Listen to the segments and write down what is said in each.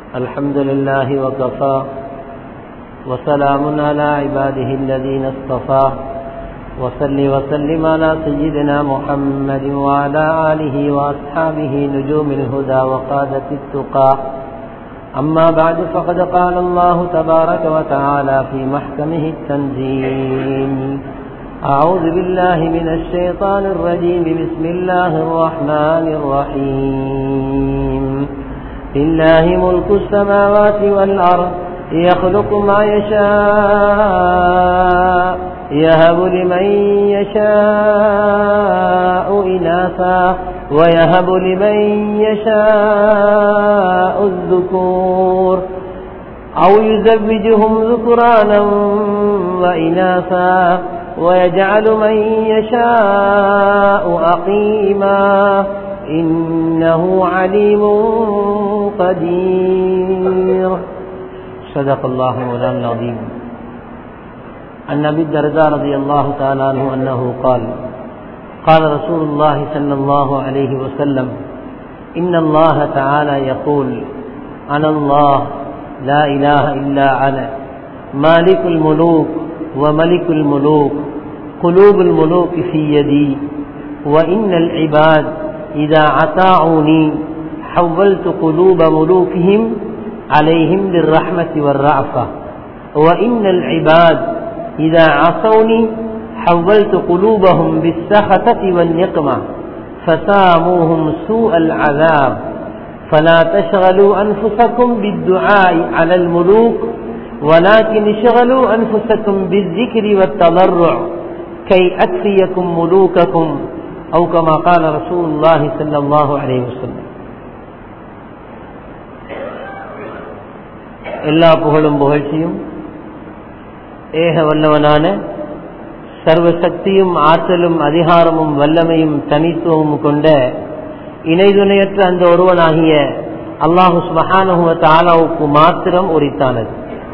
الحمد لله وكفى وسلام على عباده الذين اصطفى وصل وسلم على سيدنا محمد وعلى آله وأصحابه نجوم الهدى وقادة التقى أما بعد فقد قال الله تبارك وتعالى في محكمه التنزيل أعوذ بالله من الشيطان الرجيم بسم الله الرحمن الرحيم لله ملك السماوات والأرض يخلق ما يشاء يهب لمن يشاء إناثا ويهب لمن يشاء الذكور أو يزوجهم ذكرانا وإناثا ويجعل من يشاء أقيما إنه عليم قدير صدق الله مولانا العظيم عن ابي الدرداء رضي الله تعالى عنه انه قال قال رسول الله صلى الله عليه وسلم ان الله تعالى يقول انا الله لا اله الا انا مالك الملوك وملك الملوك قلوب الملوك في يدي وان العباد اذا اطاعوني حولت قلوب ملوكهم عليهم بالرحمه والرأفه وان العباد إذا عصوني حولت قلوبهم بالسخطة والنقمة فساموهم سوء العذاب فلا تشغلوا أنفسكم بالدعاء على الملوك ولكن اشغلوا أنفسكم بالذكر والتضرع كي أكفيكم ملوككم أو كما قال رسول الله صلى الله عليه وسلم எல்லா புகழும் புகழ்ச்சியும் ஏக வல்லவனான சர்வசக்தியும் ஆற்றலும் அதிகாரமும் வல்லமையும் தனித்துவமும் கொண்ட இணைதுணையற்ற அந்த ஒருவனாகிய அல்லாஹு சுபஹானுவ தாலாவுக்கு மாத்திரம் உரித்தானது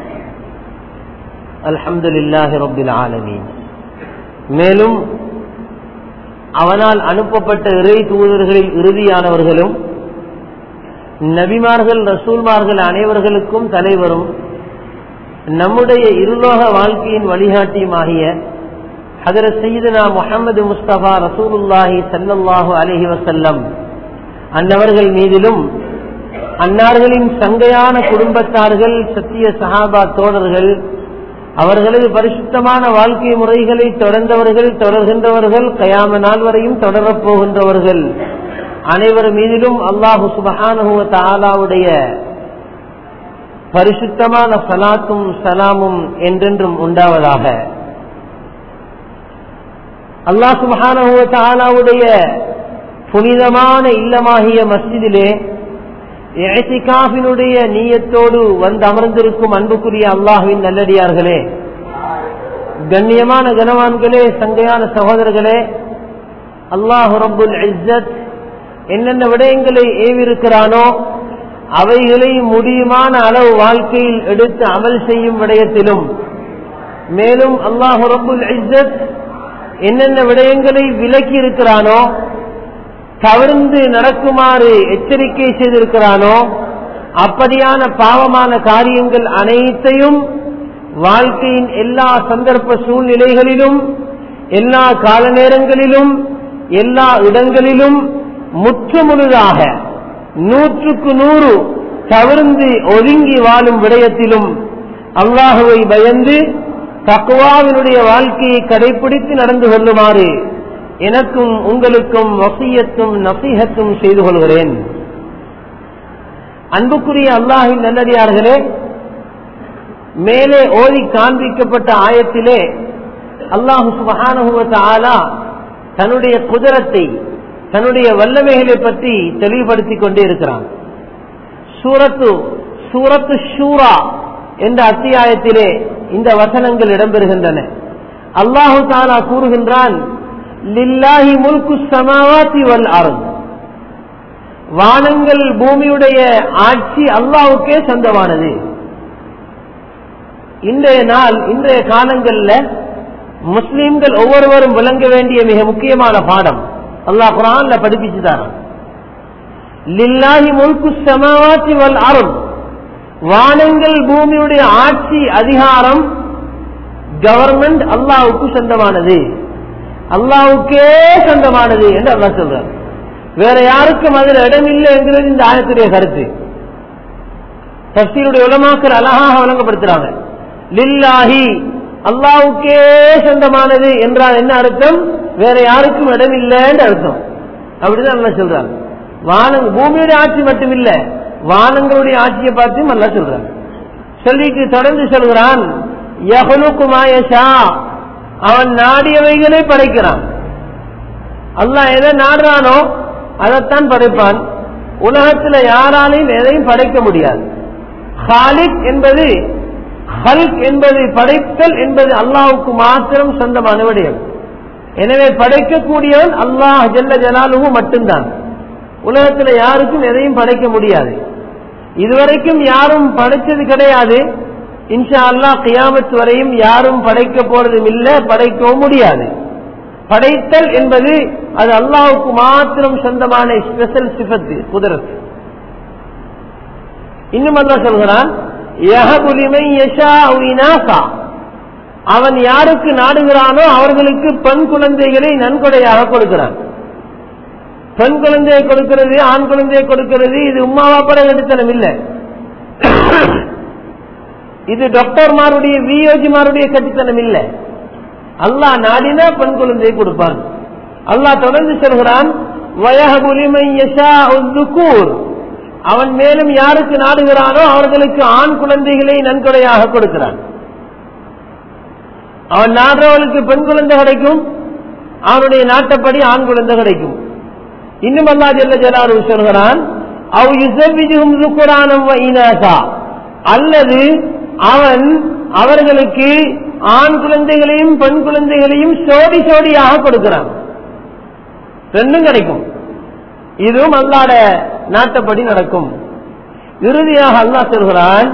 அல்ஹம்துலில்லாஹி ரபில் ஆலமீன் மேலும் அவனால் அனுப்பப்பட்ட இறை தூதர்களில் இறுதியானவர்களும் நபிமார்கள் ரசூல்மார்கள் அனைவர்களுக்கும் தலைவரும் நம்முடைய இருலோக வாழ்க்கையின் வழிகாட்டியுமாகிய ஹதர சையதுனா முகமது முஸ்தபா ரசூலுல்லாஹி சல்லாஹு அலஹி வசல்லம் அன்னவர்கள் மீதிலும் அன்னார்களின் சங்கையான குடும்பத்தார்கள் சத்திய சஹாபா தோழர்கள் அவர்களது பரிசுத்தமான வாழ்க்கை முறைகளை தொடர்ந்தவர்கள் தொடர்கின்றவர்கள் கயாம நாள் வரையும் தொடரப் போகின்றவர்கள் அனைவர் மீதிலும் அல்லாஹு சுபஹானுவ தாலாவுடைய பரிசுத்தமான சலாத்தும் சலாமும் என்றென்றும் உண்டாவதாக அல்லா சுபஹானுடைய புனிதமான இல்லமாகிய மஸ்ஜிதிலே ஏசிகாஃபினுடைய நீயத்தோடு வந்து அமர்ந்திருக்கும் அன்புக்குரிய அல்லாஹுவின் நல்லடியார்களே கண்ணியமான கனவான்களே சங்கையான சகோதரர்களே அல்லாஹு ரபுல் இஸ்ஸத் என்னென்ன விடயங்களை ஏவிருக்கிறானோ அவைகளை முடியுமான அளவு வாழ்க்கையில் எடுத்து அமல் செய்யும் விடயத்திலும் மேலும் அல்லாஹு ரபுல் இஸ்ஸத் என்னென்ன விடயங்களை விலக்கி இருக்கிறானோ தவிர்ந்து நடக்குமாறு எச்சரிக்கை செய்திருக்கிறானோ அப்படியான பாவமான காரியங்கள் அனைத்தையும் வாழ்க்கையின் எல்லா சந்தர்ப்ப சூழ்நிலைகளிலும் எல்லா கால நேரங்களிலும் எல்லா இடங்களிலும் முற்றுமுழுதாக நூற்றுக்கு நூறு தவிர்ந்து ஒதுங்கி வாழும் விடயத்திலும் அல்லாஹுவை பயந்து தக்குவாவினுடைய வாழ்க்கையை கடைபிடித்து நடந்து கொள்ளுமாறு எனக்கும் உங்களுக்கும் வசியத்தும் நசீகத்தும் செய்து கொள்கிறேன் அன்புக்குரிய அல்லாஹின் நல்லடியார்களே மேலே ஓதி காண்பிக்கப்பட்ட ஆயத்திலே அல்லாஹு சுபஹானுவத்த ஆலா தன்னுடைய குதிரத்தை தன்னுடைய வல்லமைகளை பற்றி தெளிவுபடுத்திக் கொண்டே இருக்கிறான் சூரத்து சூரத்து ஷூரா என்ற அத்தியாயத்திலே இந்த வசனங்கள் இடம்பெறுகின்றன அல்லாஹு தாலா கூறுகின்றான் லில்லாஹி முல்கு சமாவாத்தி வல் அருள் வானங்கள் பூமியுடைய ஆட்சி அல்லாவுக்கே சொந்தமானது இன்றைய நாள் இன்றைய காலங்கள்ல முஸ்லிம்கள் ஒவ்வொருவரும் விளங்க வேண்டிய மிக முக்கியமான பாடம் அல்லாஹ் குரான்ல படிப்பிச்சுதான லில்லாஹி முல்கு சமாவாத்தி வல் அருள் வானங்கள் பூமியுடைய ஆட்சி அதிகாரம் கவர்மெண்ட் அல்லாவுக்கு சொந்தமானது அல்லாவுக்கே சொந்தமானது என்று அல்லாஹ் சொல்றார் வேற யாருக்கும் அதில் இடம் இல்லை என்கிறது இந்த ஆயத்துடைய கருத்து தப்சீருடைய உலமாக்கள் அழகாக வழங்கப்படுத்துறாங்க லில்லாஹி அல்லாவுக்கே சொந்தமானது என்றால் என்ன அர்த்தம் வேற யாருக்கும் இடம் இல்லைன்னு அர்த்தம் அப்படிதான் நல்லா சொல்றாங்க வானங்க பூமியுடைய ஆட்சி மட்டும் இல்ல வானங்களுடைய ஆட்சியை பார்த்தும் நல்லா சொல்றாங்க சொல்லிட்டு தொடர்ந்து சொல்கிறான் யஹலுக்கு மாயஷா அவன் நாடியவைகளை படைக்கிறான் அல்லாஹ் எதை நாடுறானோ அதைத்தான் படைப்பான் உலகத்தில் யாராலையும் எதையும் படைக்க முடியாது ஹாலிக் என்பது ஹல்க் என்பது படைத்தல் என்பது அல்லாவுக்கு மாத்திரம் சொந்தமான விடயம் எனவே படைக்கக்கூடியவன் அல்லாஹ் ஜல்ல ஜலாலுவு மட்டும்தான் உலகத்தில் யாருக்கும் எதையும் படைக்க முடியாது இதுவரைக்கும் யாரும் படைச்சது கிடையாது இன்ஷா அல்லாஹ் கியாமத் வரையும் யாரும் படைக்க போறதும் இல்லை படைக்கவும் முடியாது படைத்தல் என்பது அது அல்லாவுக்கு மாத்திரம் சொந்தமான ஸ்பெஷல் சிபத்து குதிரத்து இன்னும் அல்லா சொல்கிறான் அவன் யாருக்கு நாடுகிறானோ அவர்களுக்கு பெண் குழந்தைகளை நன்கொடையாக கொடுக்கிறான் பெண் குழந்தையை கொடுக்கிறது ஆண் குழந்தையை கொடுக்கிறது இது உமாவா பட எடுத்தனம் இல்லை இது டாக்டர்மாருடைய வியோஜிமாருடைய கட்டித்தனம் இல்லை அல்லாஹ் நாடினா பெண் குழந்தையை கொடுப்பான் அல்லாஹ் தொடர்ந்து சொல்கிறான் அவன் மேலும் யாருக்கு நாடுகிறானோ அவர்களுக்கு ஆண் குழந்தைகளை நன்கொடையாக கொடுக்கிறான் அவன் நாடுறவனுக்கு பெண் குழந்தை கிடைக்கும் அவனுடைய நாட்டப்படி ஆண் குழந்தை கிடைக்கும் இன்னும் அல்லா ஜெல்ல ஜலாரு சொல்கிறான் அவ் யுசவிஜும் துக்குரானம் அல்லது அவன் அவர்களுக்கு ஆண் குழந்தைகளையும் பெண் குழந்தைகளையும் சோடி சோடியாக கொடுக்கிறான் ரெண்டும் கிடைக்கும் இதுவும் அல்லாட நாட்டப்படி நடக்கும் இறுதியாக அல்லாஹ் சொல்கிறான்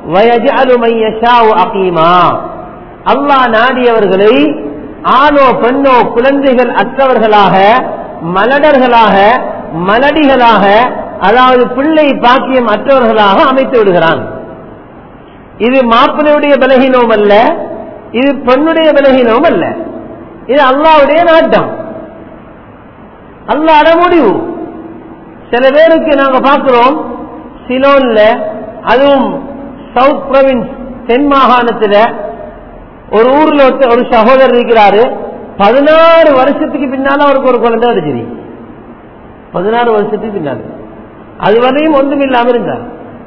அல்லாஹ் நாடியவர்களை ஆணோ பெண்ணோ குழந்தைகள் அற்றவர்களாக மலடர்களாக மலடிகளாக அதாவது பிள்ளை பாக்கியம் அற்றவர்களாக அமைத்து விடுகிறான் இது மாப்பிள்ளையுடைய பலகீனமும் அல்ல இது பெண்ணுடைய பலகீனமும் அல்ல இது அல்லாவுடைய நாட்டம் அல்லாட முடிவு சில பேருக்கு நாங்க பார்க்கிறோம் சிலோன்ல அதுவும் சவுத் ப்ரொவின்ஸ் தென் மாகாணத்துல ஒரு ஊர்ல ஒரு சகோதரர் இருக்கிறாரு பதினாறு வருஷத்துக்கு பின்னால அவருக்கு ஒரு குழந்தை கிடைச்சிரு பதினாறு வருஷத்துக்கு பின்னால அது வரையும் ஒன்றும் இல்லாம இருந்தார்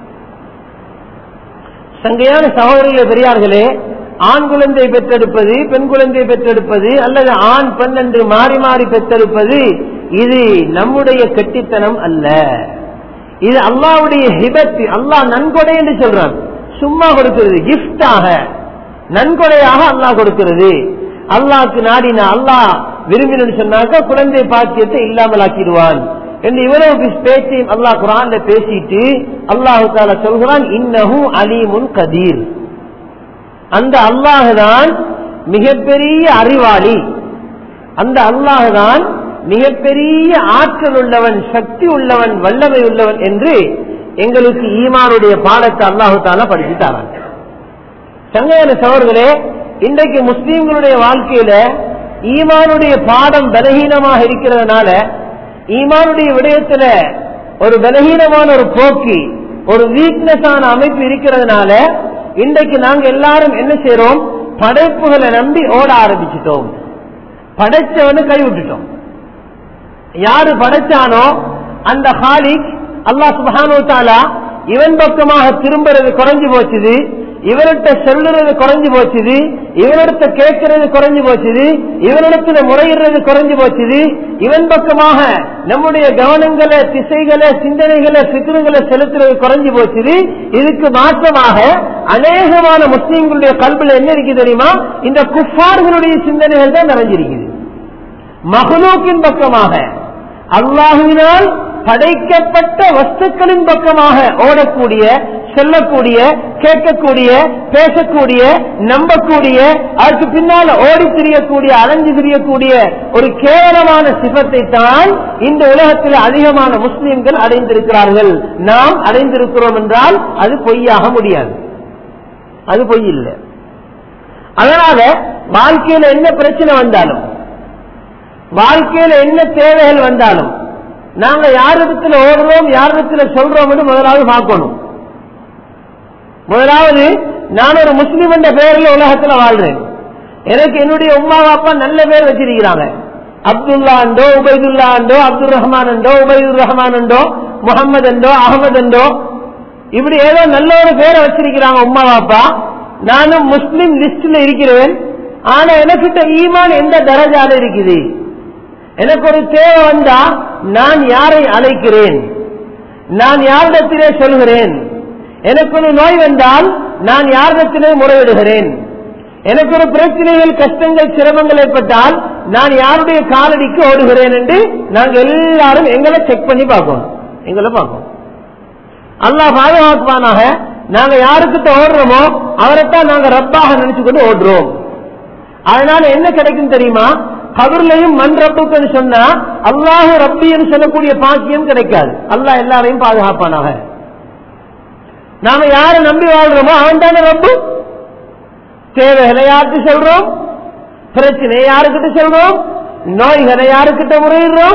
சங்கையான சகோதரிகளே பெரியார்களே ஆண் குழந்தை பெற்றெடுப்பது பெண் குழந்தை பெற்றெடுப்பது அல்லது ஆண் பெண் என்று மாறி மாறி பெற்றெடுப்பது இது நம்முடைய கெட்டித்தனம் அல்ல இது அல்லாவுடைய ஹிபத்து அல்லாஹ் நன்கொடை என்று சொல்றான் சும்மா கொடுக்கிறது கிஃப்டாக நன்கொடையாக அல்லாஹ் கொடுக்கிறது அல்லாஹ்க்கு நாடினா அல்லாஹ் விரும்பினு சொன்னாக்க குழந்தை பாக்கியத்தை இல்லாமல் ஆக்கிடுவான் என்று இவ்வளவு பேச்சையும் அல்லாஹ் குரான்ல பேசிட்டு அல்லாஹு தாலா சொல்கிறான் இன்னஹு அலீமுன் கதீர் அந்த அல்லாஹுதான் மிகப்பெரிய அறிவாளி அந்த அல்லாஹுதான் மிகப்பெரிய ஆற்றல் உள்ளவன் சக்தி உள்ளவன் வல்லமை உள்ளவன் என்று எங்களுக்கு ஈமானுடைய பாடத்தை அல்லாஹு தாலா படிச்சுட்டாரான் சங்கையான சவர்களே இன்றைக்கு முஸ்லீம்களுடைய வாழ்க்கையில ஈமானுடைய பாடம் பலகீனமாக இருக்கிறதுனால ஈமானுடைய விடயத்துல ஒரு பலகீனமான ஒரு போக்கு ஒரு வீக்னஸான அமைப்பு இருக்கிறதுனால இன்றைக்கு நாங்க எல்லாரும் என்ன செய்யறோம் படைப்புகளை நம்பி ஓட ஆரம்பிச்சிட்டோம் படைச்சவனு கைவிட்டுட்டோம் யாரு படைச்சானோ அந்த ஹாலிக் அல்லாஹ் சுபஹானு தாலா இவன் பக்கமாக திரும்புறது குறைஞ்சு போச்சுது இவர்கிட்ட சொல்லுறது குறைஞ்சு போச்சுது இவனிடத்த கேட்கறது குறைஞ்சு போச்சுது இவனிடத்துல முறையிடுறது குறைஞ்சு போச்சுது இவன் பக்கமாக நம்முடைய கவனங்களை திசைகளை சிந்தனைகளை சித்திரங்களை செலுத்துறது குறைஞ்சு போச்சுது இதுக்கு மாற்றமாக அநேகமான முஸ்லீம்களுடைய கல்வியில் என்ன இருக்கு தெரியுமா இந்த குஃபார்களுடைய சிந்தனைகள் தான் நிறைஞ்சிருக்குது மகலூக்கின் பக்கமாக அல்லாஹுவினால் படைக்கப்பட்ட வஸ்துக்களின் பக்கமாக ஓடக்கூடிய சொல்லக்கூடிய கேட்கக்கூடிய பேசக்கூடிய நம்பக்கூடிய அதுக்கு பின்னால ஓடி திரியக்கூடிய அலைஞ்சு திரியக்கூடிய ஒரு கேவலமான சிபத்தை தான் இந்த உலகத்தில் அதிகமான முஸ்லிம்கள் அடைந்திருக்கிறார்கள் நாம் அடைந்திருக்கிறோம் என்றால் அது பொய்யாக முடியாது அது பொய் இல்லை அதனால வாழ்க்கையில என்ன பிரச்சனை வந்தாலும் வாழ்க்கையில என்ன தேவைகள் வந்தாலும் நாங்க யாரிடத்துல ஓடுறோம் யாரிடத்துல சொல்றோம் முதலாவது பார்க்கணும் முதலாவது நான் ஒரு முஸ்லீம் என்ற பெயரில் உலகத்துல வாழ்றேன் எனக்கு என்னுடைய உமா அப்பா நல்ல பேர் வச்சிருக்கிறாங்க அப்துல்லா அண்டோ உபைதுல்லா அண்டோ அப்துல் ரஹ்மான் அண்டோ உபைதுர் ரஹ்மான் அண்டோ முகமது அண்டோ அகமது அண்டோ இப்படி ஏதோ நல்ல ஒரு பேரை வச்சிருக்கிறாங்க உமா அப்பா நானும் முஸ்லிம் லிஸ்ட்ல இருக்கிறேன் ஆனா எனக்கிட்ட ஈமான் எந்த தரஜால இருக்குது எனக்கு ஒரு தேவை வந்தா நான் யாரை அழைக்கிறேன் நான் யாரிடத்திலே சொல்கிறேன் எனக்கு ஒரு நோய் வந்தால் நான் யாரிடத்திலே முறையிடுகிறேன் எனக்கு ஒரு பிரச்சனைகள் கஷ்டங்கள் சிரமங்கள் ஏற்பட்டால் நான் யாருடைய காலடிக்கு ஓடுகிறேன் என்று நாங்க எல்லாரும் எங்களை செக் பண்ணி பார்க்கணும் எங்களை பார்க்கணும் அல்லாஹ் பாதுகாப்பானாக நாங்க யாருக்கிட்ட ஓடுறோமோ அவரைத்தான் நாங்க ரப்பாக நினைச்சு கொண்டு ஓடுறோம் அதனால என்ன கிடைக்கும் தெரியுமா கபர்லையும் மண் ரப்புக்குன்னு சொன்னா அல்லாஹு ரப்பின்னு சொல்லக்கூடிய பாக்கியம் கிடைக்காது அல்லாஹ் எல்லாரையும் பாதுகாப்பானாக நாம யாரை நம்பி வாழ்றோமோ அவன் தானே ரப்பு தேவைகளை யாருக்கு சொல்றோம் பிரச்சனையை யாருக்கிட்ட சொல்றோம் நோய்களை யாருக்கிட்ட முறையிடுறோம்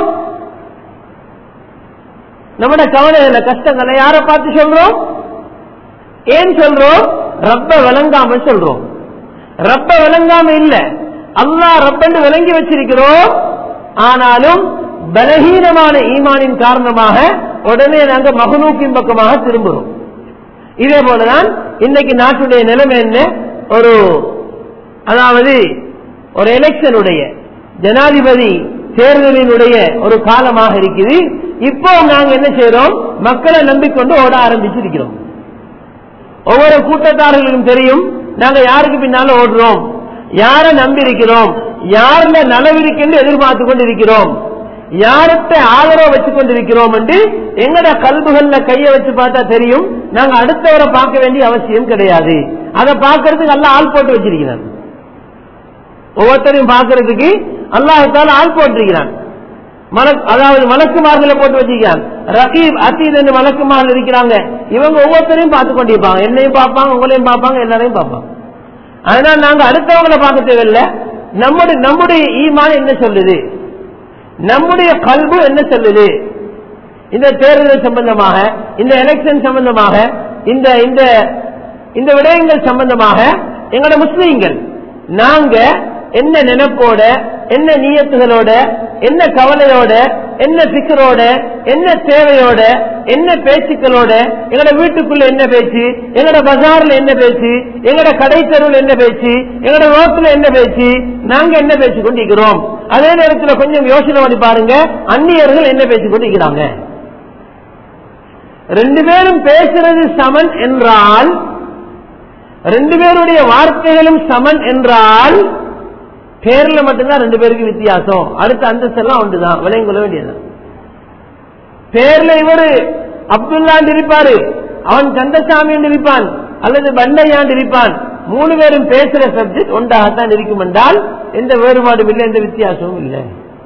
நம்மட கவலைகளை கஷ்டங்களை யாரை பார்த்து சொல்றோம் ஏன் சொல்றோம் ரப்ப விளங்காம சொல்றோம் ரப்ப விளங்காம இல்ல அல்லா ரப்பன்னு விளங்கி வச்சிருக்கிறோம் ஆனாலும் பலகீனமான ஈமானின் காரணமாக உடனே நாங்க மகனூக்கின் பக்கமாக திரும்புறோம் இதே போலதான் இன்னைக்கு நாட்டுடைய நிலைமை என்ன ஒரு அதாவது ஒரு எலெக்ஷனுடைய ஜனாதிபதி தேர்தலினுடைய ஒரு காலமாக இருக்குது இப்போ நாங்க என்ன செய்யறோம் மக்களை நம்பிக்கொண்டு ஓட ஆரம்பிச்சிருக்கிறோம் ஒவ்வொரு கூட்டத்தார்களுக்கும் தெரியும் நாங்க யாருக்கு பின்னால ஓடுறோம் யாரை நம்பி இருக்கிறோம் யாருல நலவிருக்கென்று எதிர்பார்த்து கொண்டிருக்கிறோம் யார்கிட்ட ஆதரவு வச்சு கொண்டிருக்கிறோம் என்று எங்கட கல்புகள்ல கைய வச்சு பார்த்தா தெரியும் நாங்க அடுத்தவரை பார்க்க வேண்டிய அவசியம் கிடையாது அதை பார்க்கறதுக்கு நல்லா ஆள் போட்டு வச்சிருக்கிறான் ஒவ்வொருத்தரையும் பார்க்கறதுக்கு அல்லாஹால ஆள் போட்டிருக்கிறான் மலக் அதாவது மலக்குமார்களை போட்டு வச்சிருக்கான் ரகீப் அசீத் என்று மலக்குமார்கள் இருக்கிறாங்க இவங்க ஒவ்வொருத்தரையும் பார்த்து கொண்டிருப்பாங்க என்னையும் பார்ப்பாங்க உங்களையும் பார்ப்பாங்க எல்லாரையும் பார்ப்பாங்க அதனால நாங்க அடுத்தவங்களை பார்க்க தேவையில்லை நம்முடைய நம்முடைய ஈமான் என்ன சொல்லுது நம்முடைய கல்வு என்ன சொல்லுது இந்த தேர்தல் சம்பந்தமாக இந்த எலெக்ஷன் சம்பந்தமாக இந்த இந்த இந்த விடயங்கள் சம்பந்தமாக எங்களோட முஸ்லீம்கள் நாங்க என்ன நினைப்போட என்ன நீயத்துகளோட என்ன கவலையோட என்ன பிக்கரோட என்ன தேவையோட என்ன பேச்சுக்களோட எங்கட வீட்டுக்குள்ள என்ன பேச்சு எங்கட பஜார்ல என்ன பேச்சு எங்கட கடை தெருவில் என்ன பேச்சு எங்கட ரோட்ல என்ன பேச்சு நாங்க என்ன பேச்சு கொண்டிருக்கிறோம் அதே நேரத்தில் கொஞ்சம் யோசனை பண்ணி பாருங்க அந்நியர்கள் என்ன பேச்சு கொண்டிருக்கிறாங்க ரெண்டு பேரும் பேசுறது சமன் என்றால் ரெண்டு பேருடைய வார்த்தைகளும் சமன் என்றால் பேர்ல மட்டும்தான் ரெண்டு பேருக்கு வித்தியாசம் அடுத்த அந்தஸ்தெல்லாம் ஒன்றுதான் விலையும் கொள்ள வேண்டியதுதான் பேர்ல இவரு அப்துல்லாண்டு இருப்பாரு அவன் கந்தசாமி இருப்பான் அல்லது பண்டையாண்டு இருப்பான் மூணு பேரும் பேசுற சப்ஜெக்ட் ஒன்றாகத்தான் இருக்கும் என்றால் எந்த வேறுபாடும் இல்லை எந்த வித்தியாசமும் இல்லை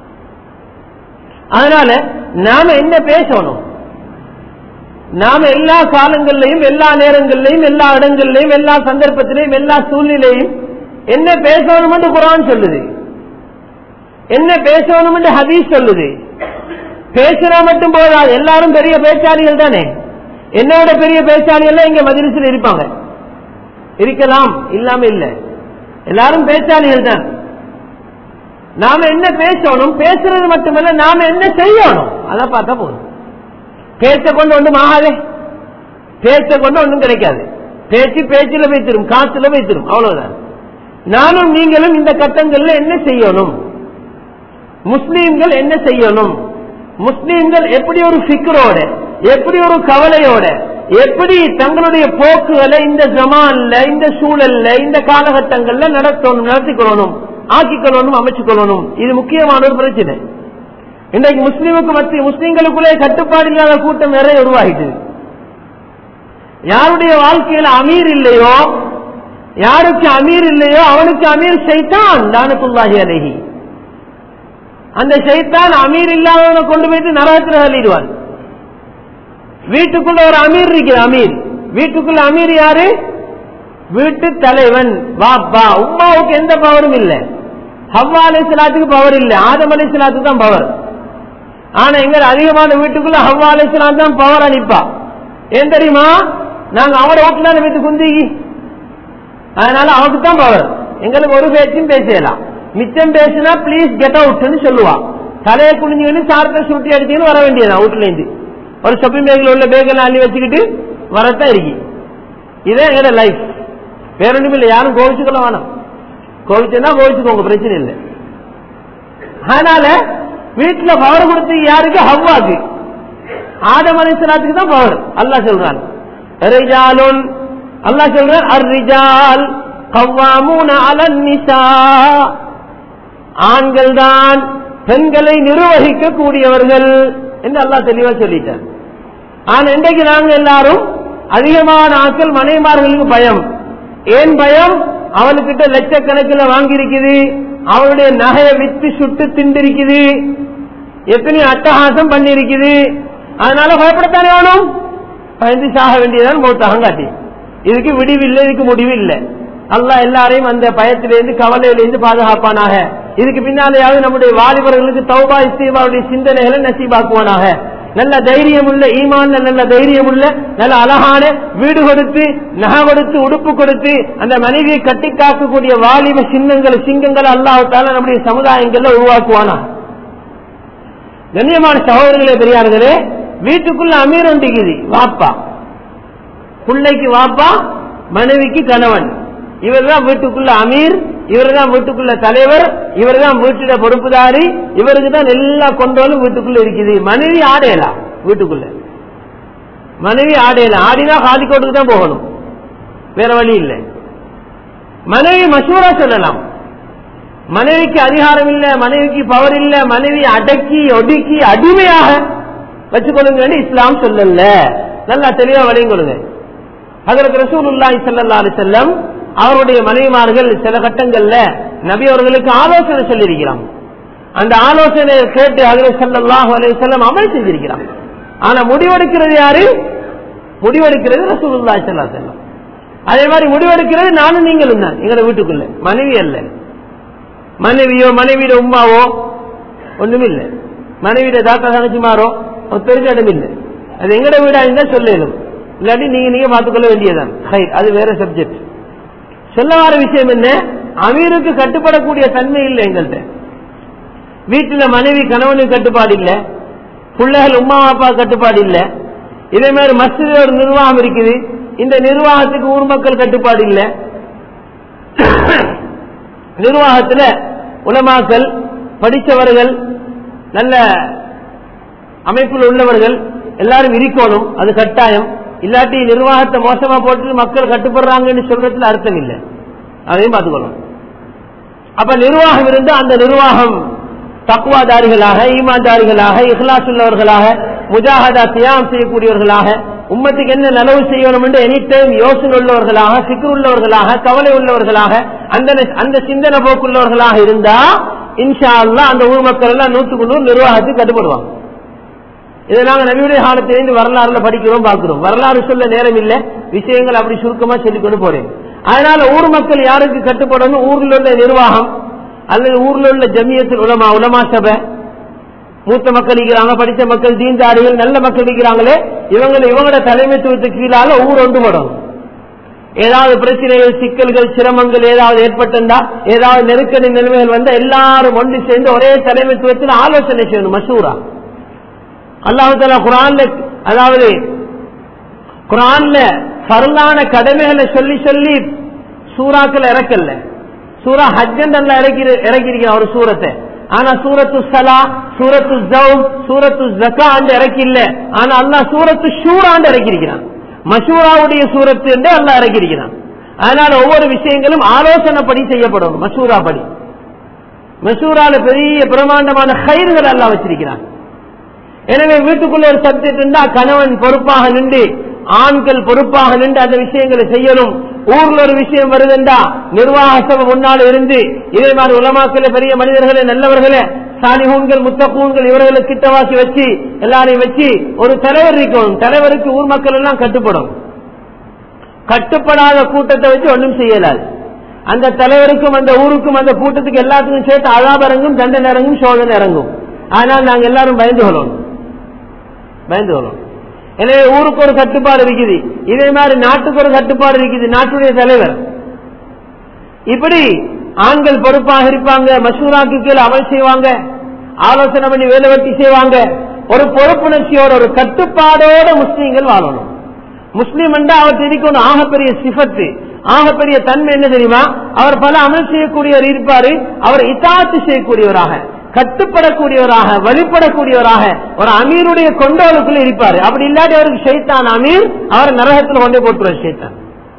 அதனால நாம என்ன பேசணும் நாம எல்லா காலங்கள்லையும் எல்லா நேரங்கள்லையும் எல்லா இடங்கள்லையும் எல்லா சந்தர்ப்பத்திலையும் எல்லா சூழ்நிலையும் என்ன பேசணும் என்று குரான் சொல்லுது என்ன பேசணும் என்று ஹதீஸ் சொல்லுது பேசினா மட்டும் போதாது எல்லாரும் பெரிய பேச்சாளிகள் தானே என்னோட பெரிய பேச்சாளிகள் இங்க மதிலிசில் இருப்பாங்க இருக்கலாம் இல்லாம இல்ல எல்லாரும் பேச்சாளிகள் தான் நாம என்ன பேசணும் பேசுறது மட்டுமல்ல நாம என்ன செய்யணும் அதை பார்த்தா போதும் பேச்ச கொண்டு ஒன்றும் ஆகாதே பேச்ச கொண்டு ஒன்றும் கிடைக்காது பேச்சு பேச்சில வைத்திரும் காத்துல வைத்திரும் அவ்வளவுதான் நானும் நீங்களும் இந்த கட்டங்கள்ல என்ன செய்யணும் முஸ்லீம்கள் என்ன செய்யணும் முஸ்லீம்கள் எப்படி ஒரு சிக்கரோட எப்படி ஒரு கவலையோட எப்படி தங்களுடைய போக்குகளை இந்த ஜமான்ல இந்த சூழல்ல இந்த காலகட்டங்கள்ல நடத்தணும் நடத்திக்கொள்ளணும் ஆக்கிக்கொள்ளணும் அமைச்சுக்கொள்ளணும் இது முக்கியமான ஒரு பிரச்சனை இன்றைக்கு முஸ்லீமுக்கு மத்திய முஸ்லீம்களுக்குள்ளே கட்டுப்பாடு இல்லாத கூட்டம் நிறைய உருவாகிட்டு யாருடைய வாழ்க்கையில அமீர் இல்லையோ யாருக்கு அமீர் இல்லையோ அவனுக்கு அமீர் சைத்தான் தானத்துல்லாஹி அலைஹி அந்த சைத்தான் அமீர் இல்லாதவனை கொண்டு போயிட்டு நரகத்தில் தள்ளிடுவான் வீட்டுக்குள்ள ஒரு அமீர் இருக்கிற அமீர் வீட்டுக்குள்ள அமீர் யாரு வீட்டு தலைவன் வாப்பா உமாவுக்கு எந்த பவரும் இல்ல ஹவ்வா அலை சலாத்துக்கு பவர் இல்ல ஆதம் அலை சலாத்துக்கு தான் பவர் ஆனா எங்க அதிகமான வீட்டுக்குள்ள ஹவ்வா அலை சலாத்து தான் பவர் அனுப்பா ஏன் தெரியுமா நாங்க அவட வீட்டுல வீட்டு குந்திக்கு அதனால அவனுக்கு தான் பவர் எங்களுக்கு ஒரு பேச்சும் பேசலாம் மிச்சம் பேசினா ப்ளீஸ் கெட் அவுட்னு சொல்லுவா தலையை குனிஞ்சுக்கிட்டு சாரத்தை சுட்டி அடிச்சுன்னு வர வேண்டியதான் வீட்டுல இருந்து ஒரு ஷாப்பிங் பேக்கில் உள்ள பேக்கெல்லாம் அள்ளி வச்சுக்கிட்டு வரத்தான் இருக்கு இதே எங்களோட லைஃப் வேற ஒன்றும் இல்லை யாரும் கோவிச்சுக்கொள்ள வேணாம் கோவிச்சுன்னா கோவிச்சுக்கோங்க பிரச்சனை இல்லை அதனால வீட்டுல பவர் கொடுத்து யாருக்கு ஹவ்வாக்கு ஆதம் அலிஸ்லாத்துக்கு தான் பவர் அல்லாஹ் சொல்றான் ரிஜாலுன் அல்லாஹ் சொல்றான் அர் ரிஜால் கவ்வாமூன அலன் நிசா ஆண்கள் தான் பெண்களை நிர்வகிக்க கூடியவர்கள் என்று அல்லாஹ் தெளிவா சொல்லிட்டார் ஆனா இன்றைக்கு நாங்க எல்லாரும் அதிகமான ஆட்கள் மனைமார்களுக்கு பயம் ஏன் பயம் அவனுக்கிட்ட லட்சக்கணக்கில் வாங்கியிருக்குது அவனுடைய நகையை வித்து சுட்டு திண்டிருக்குது எத்தனை அட்டகாசம் பண்ணிருக்குது அதனால பயப்படத்தானே வேணும் பயந்து சாக வேண்டியதான் மௌத்தாகம் காட்டி இதுக்கு விடிவில்லை இதுக்கு முடிவு இல்லை அல்லாஹ் எல்லாரையும் அந்த பயத்திலிருந்து கவலையிலிருந்து பாதுகாப்பானாக இதுக்கு பின்னாலேயாவது நம்முடைய வாலிபர்களுக்கு தௌபா இஸ்தீபாவுடைய சிந்தனைகளை நசீபாக்குவானாக நல்ல தைரியம் உள்ள ஈமான்ல நல்ல தைரியம் உள்ள நல்ல அழகான வீடு கொடுத்து நகை கொடுத்து உடுப்பு கொடுத்து அந்த மனைவியை கட்டி காக்கக்கூடிய வாலிப சின்னங்கள் சிங்கங்கள் அல்லாஹால நம்முடைய சமுதாயங்கள்ல உருவாக்குவானா கண்ணியமான சகோதரர்களே பெரியார்களே வீட்டுக்குள்ள அமீர் ஒண்டிக்குது வாப்பா பிள்ளைக்கு வாப்பா மனைவிக்கு கணவன் இவர் தான் வீட்டுக்குள்ள அமீர் இவர் தான் வீட்டுக்குள்ள தலைவர் இவர் தான் வீட்டுல பொறுப்புதாரி இவருக்கு தான் எல்லா கொண்டோலும் வீட்டுக்குள்ள இருக்குது மனைவி ஆடையலாம் வீட்டுக்குள்ள மனைவி ஆடையலாம் ஆடினா காலிக்கோட்டுக்கு தான் போகணும் வேற வழி இல்லை மனைவி மசூரா சொல்லலாம் மனைவிக்கு அதிகாரம் இல்ல மனைவிக்கு பவர் இல்ல மனைவி அடக்கி ஒடுக்கி அடிமையாக வச்சுக்கொள்ளுங்க இஸ்லாம் சொல்லல நல்லா தெளிவா வழியும் கொள்ளுங்க அதற்கு ரசூலுல்லாஹி ஸல்லல்லாஹு அலைஹி வஸல்லம் அவருடைய மனைவிமார்கள் சில கட்டங்கள்ல நபி அவர்களுக்கு ஆலோசனை சொல்லியிருக்கிறான் அந்த ஆலோசனையை கேட்டு அதில் ஸல்லல்லாஹு அலைஹி வஸல்லம் அமல் செஞ்சிருக்கிறான் ஆனா முடிவெடுக்கிறது யாரு முடிவெடுக்கிறது ரசூலுல்லாஹி ஸல்லல்லாஹு அலைஹி வஸல்லம் அதே மாதிரி முடிவெடுக்கிறது நானும் நீங்களும் தான் எங்க வீட்டுக்குள்ள மனைவி அல்ல மனைவியோ மனைவியோட உமாவோ ஒண்ணும் இல்லை மனைவியோட தாத்தா தங்கச்சிமாரோ தெரிஞ்ச இடம் இல்லை அது எங்கட வீடா இருந்தா சொல்லணும் இல்லாட்டி நீங்க நீங்க பார்த்துக்கொள்ள வேண்டியதான் ஹைட் அது வேற சப்ஜெக்ட் சொல்ல வர விஷயம் என்ன அமீருக்கு கட்டுப்படக்கூடிய தன்மை இல்லை எங்கள்கிட்ட வீட்டுல மனைவி கணவனுக்கு கட்டுப்பாடு இல்ல பிள்ளைகள் உமா அப்பா கட்டுப்பாடு இல்ல இதே மாதிரி மஸ்ஜிதோட நிர்வாகம் இருக்குது இந்த நிர்வாகத்துக்கு ஊர் மக்கள் கட்டுப்பாடு இல்ல நிர்வாகத்துல உலமாக்கள் படித்தவர்கள் நல்ல அமைப்பில் உள்ளவர்கள் எல்லாரும் இருக்கணும் அது கட்டாயம் இல்லாட்டி நிர்வாகத்தை மோசமா போட்டு மக்கள் கட்டுப்படுறாங்கன்னு சொல்றதுல அர்த்தம் இல்லை அதையும் பார்த்துக்கணும் அப்ப நிர்வாகம் இருந்து அந்த நிர்வாகம் தக்குவாதாரிகளாக ஈமான்தாரிகளாக இஹ்லாஸ் உள்ளவர்களாக முஜாஹதா தியாகம் செய்யக்கூடியவர்களாக உம்மத்துக்கு என்ன நலவு செய்யணும் என்று எனி டைம் யோசனை உள்ளவர்களாக சிக்கர் உள்ளவர்களாக கவலை உள்ளவர்களாக அந்த அந்த சிந்தனை போக்குள்ளவர்களாக இருந்தா இன்ஷா அல்லா அந்த ஊர் மக்கள் எல்லாம் நூற்றுக்கு நூறு நிர்வாகத்துக்கு கட்டுப்படுவாங்க இதை நாங்க நபியுடைய காலத்திலிருந்து வரலாறுல படிக்கிறோம் பார்க்கிறோம் வரலாறு சொல்ல நேரம் இல்ல விஷயங்கள் அப்படி சுருக்கமா சொல்லிக் கொண்டு போறேன் அதனால ஊர் மக்கள் யாருக்கு கட்டுப்படணும் ஊர்ல உள்ள நிர்வாகம் அல்லது ஊர்ல உள்ள ஜமியத்தில் உலமா உலமா சபை மூத்த மக்கள் இருக்கிறாங்க படித்த மக்கள் தீன்தாரிகள் நல்ல மக்கள் இருக்கிறாங்களே இவங்க இவங்களோட தலைமைத்துவத்துக்கு கீழால ஊர் ஒன்றுபடும் ஏதாவது பிரச்சனைகள் சிக்கல்கள் சிரமங்கள் ஏதாவது ஏற்பட்டிருந்தா ஏதாவது நெருக்கடி நிலைமைகள் வந்தா எல்லாரும் ஒன்று சேர்ந்து ஒரே தலைமைத்துவத்தில் ஆலோசனை செய்யணும் மசூரா அல்லாஹு தாலா குரான்ல அதாவது குரான்ல பரலான கடமைகளை சொல்லி சொல்லி சூறாக்கள் இறக்கல சூரா ஹஜ்ஜன் அல்ல இறக்கி இறக்கிருக்கிற ஒரு சூரத்தை ஆனா சூரத்து சலா சூரத்து ஜவும் சூரத்து ஜக்கா ஆண்டு இறக்கி இல்ல ஆனா அல்லாஹ் சூரத்து ஷூராண்டு இறக்கியிருக்கிறான் மசூராவுடைய சூரத்து என்று அல்லாஹ் இறக்கியிருக்கிறான் அதனால ஒவ்வொரு விஷயங்களும் ஆலோசனைப்படி செய்யப்படும் மசூரா படி மசூரால பெரிய பிரமாண்டமான கயிறுகள் எல்லாம் வச்சிருக்கிறான் எனவே வீட்டுக்குள்ள ஒரு சப்ஜெக்ட் இருந்தா கணவன் பொறுப்பாக நின்று ஆண்கள் பொறுப்பாக நின்று அந்த விஷயங்களை செய்யணும் ஊர்ல ஒரு விஷயம் வருதுண்டா நிர்வாக சபை முன்னால் இருந்து இதே மாதிரி உலமாக்கள பெரிய மனிதர்களே நல்லவர்களே சாலிஹூன்கள் முத்தகூன்கள் இவர்களை கிட்டவாக்கி வச்சு எல்லாரையும் வச்சு ஒரு தலைவர் இருக்கணும் தலைவருக்கு ஊர் மக்கள் எல்லாம் கட்டுப்படும் கட்டுப்படாத கூட்டத்தை வச்சு ஒன்றும் செய்யலாது அந்த தலைவருக்கும் அந்த ஊருக்கும் அந்த கூட்டத்துக்கு எல்லாத்துக்கும் சேர்த்து அழாப் இறங்கும் தண்டனை இறங்கும் சோதனை இறங்கும் ஆனால் நாங்க எல்லாரும் பயந்து கொள்ளணும் பயந்து கொள்ளணும் எனவே ஊருக்கு ஒரு கட்டுப்பாடு இருக்குது இதே மாதிரி நாட்டுக்கு ஒரு கட்டுப்பாடு இருக்குது நாட்டுடைய தலைவர் இப்படி ஆண்கள் பொறுப்பாக இருப்பாங்க மசூராக்கு கீழே அமல் செய்வாங்க ஆலோசனை பண்ணி வேலை வெட்டி செய்வாங்க ஒரு பொறுப்புணர்ச்சியோட ஒரு கட்டுப்பாடோட முஸ்லீம்கள் வாழணும் முஸ்லீம் என்றா அவர் இருக்கணும் ஆகப்பெரிய சிஃபத்து ஆகப்பெரிய தன்மை என்ன தெரியுமா அவர் பல அமல் செய்யக்கூடியவர் இருப்பாரு அவர் இத்தாத்து செய்யக்கூடியவராக கட்டுப்படக்கூடியவராக வழிபடக்கூடியவராக ஒரு அமீருடைய கொண்டோலுக்குள்ள இருப்பாரு அப்படி இல்லாட்டி அவருக்கு ஷைத்தான் அமீர் அவர் நரகத்தில் கொண்டே போட்டுருவார் ஷைத்தான்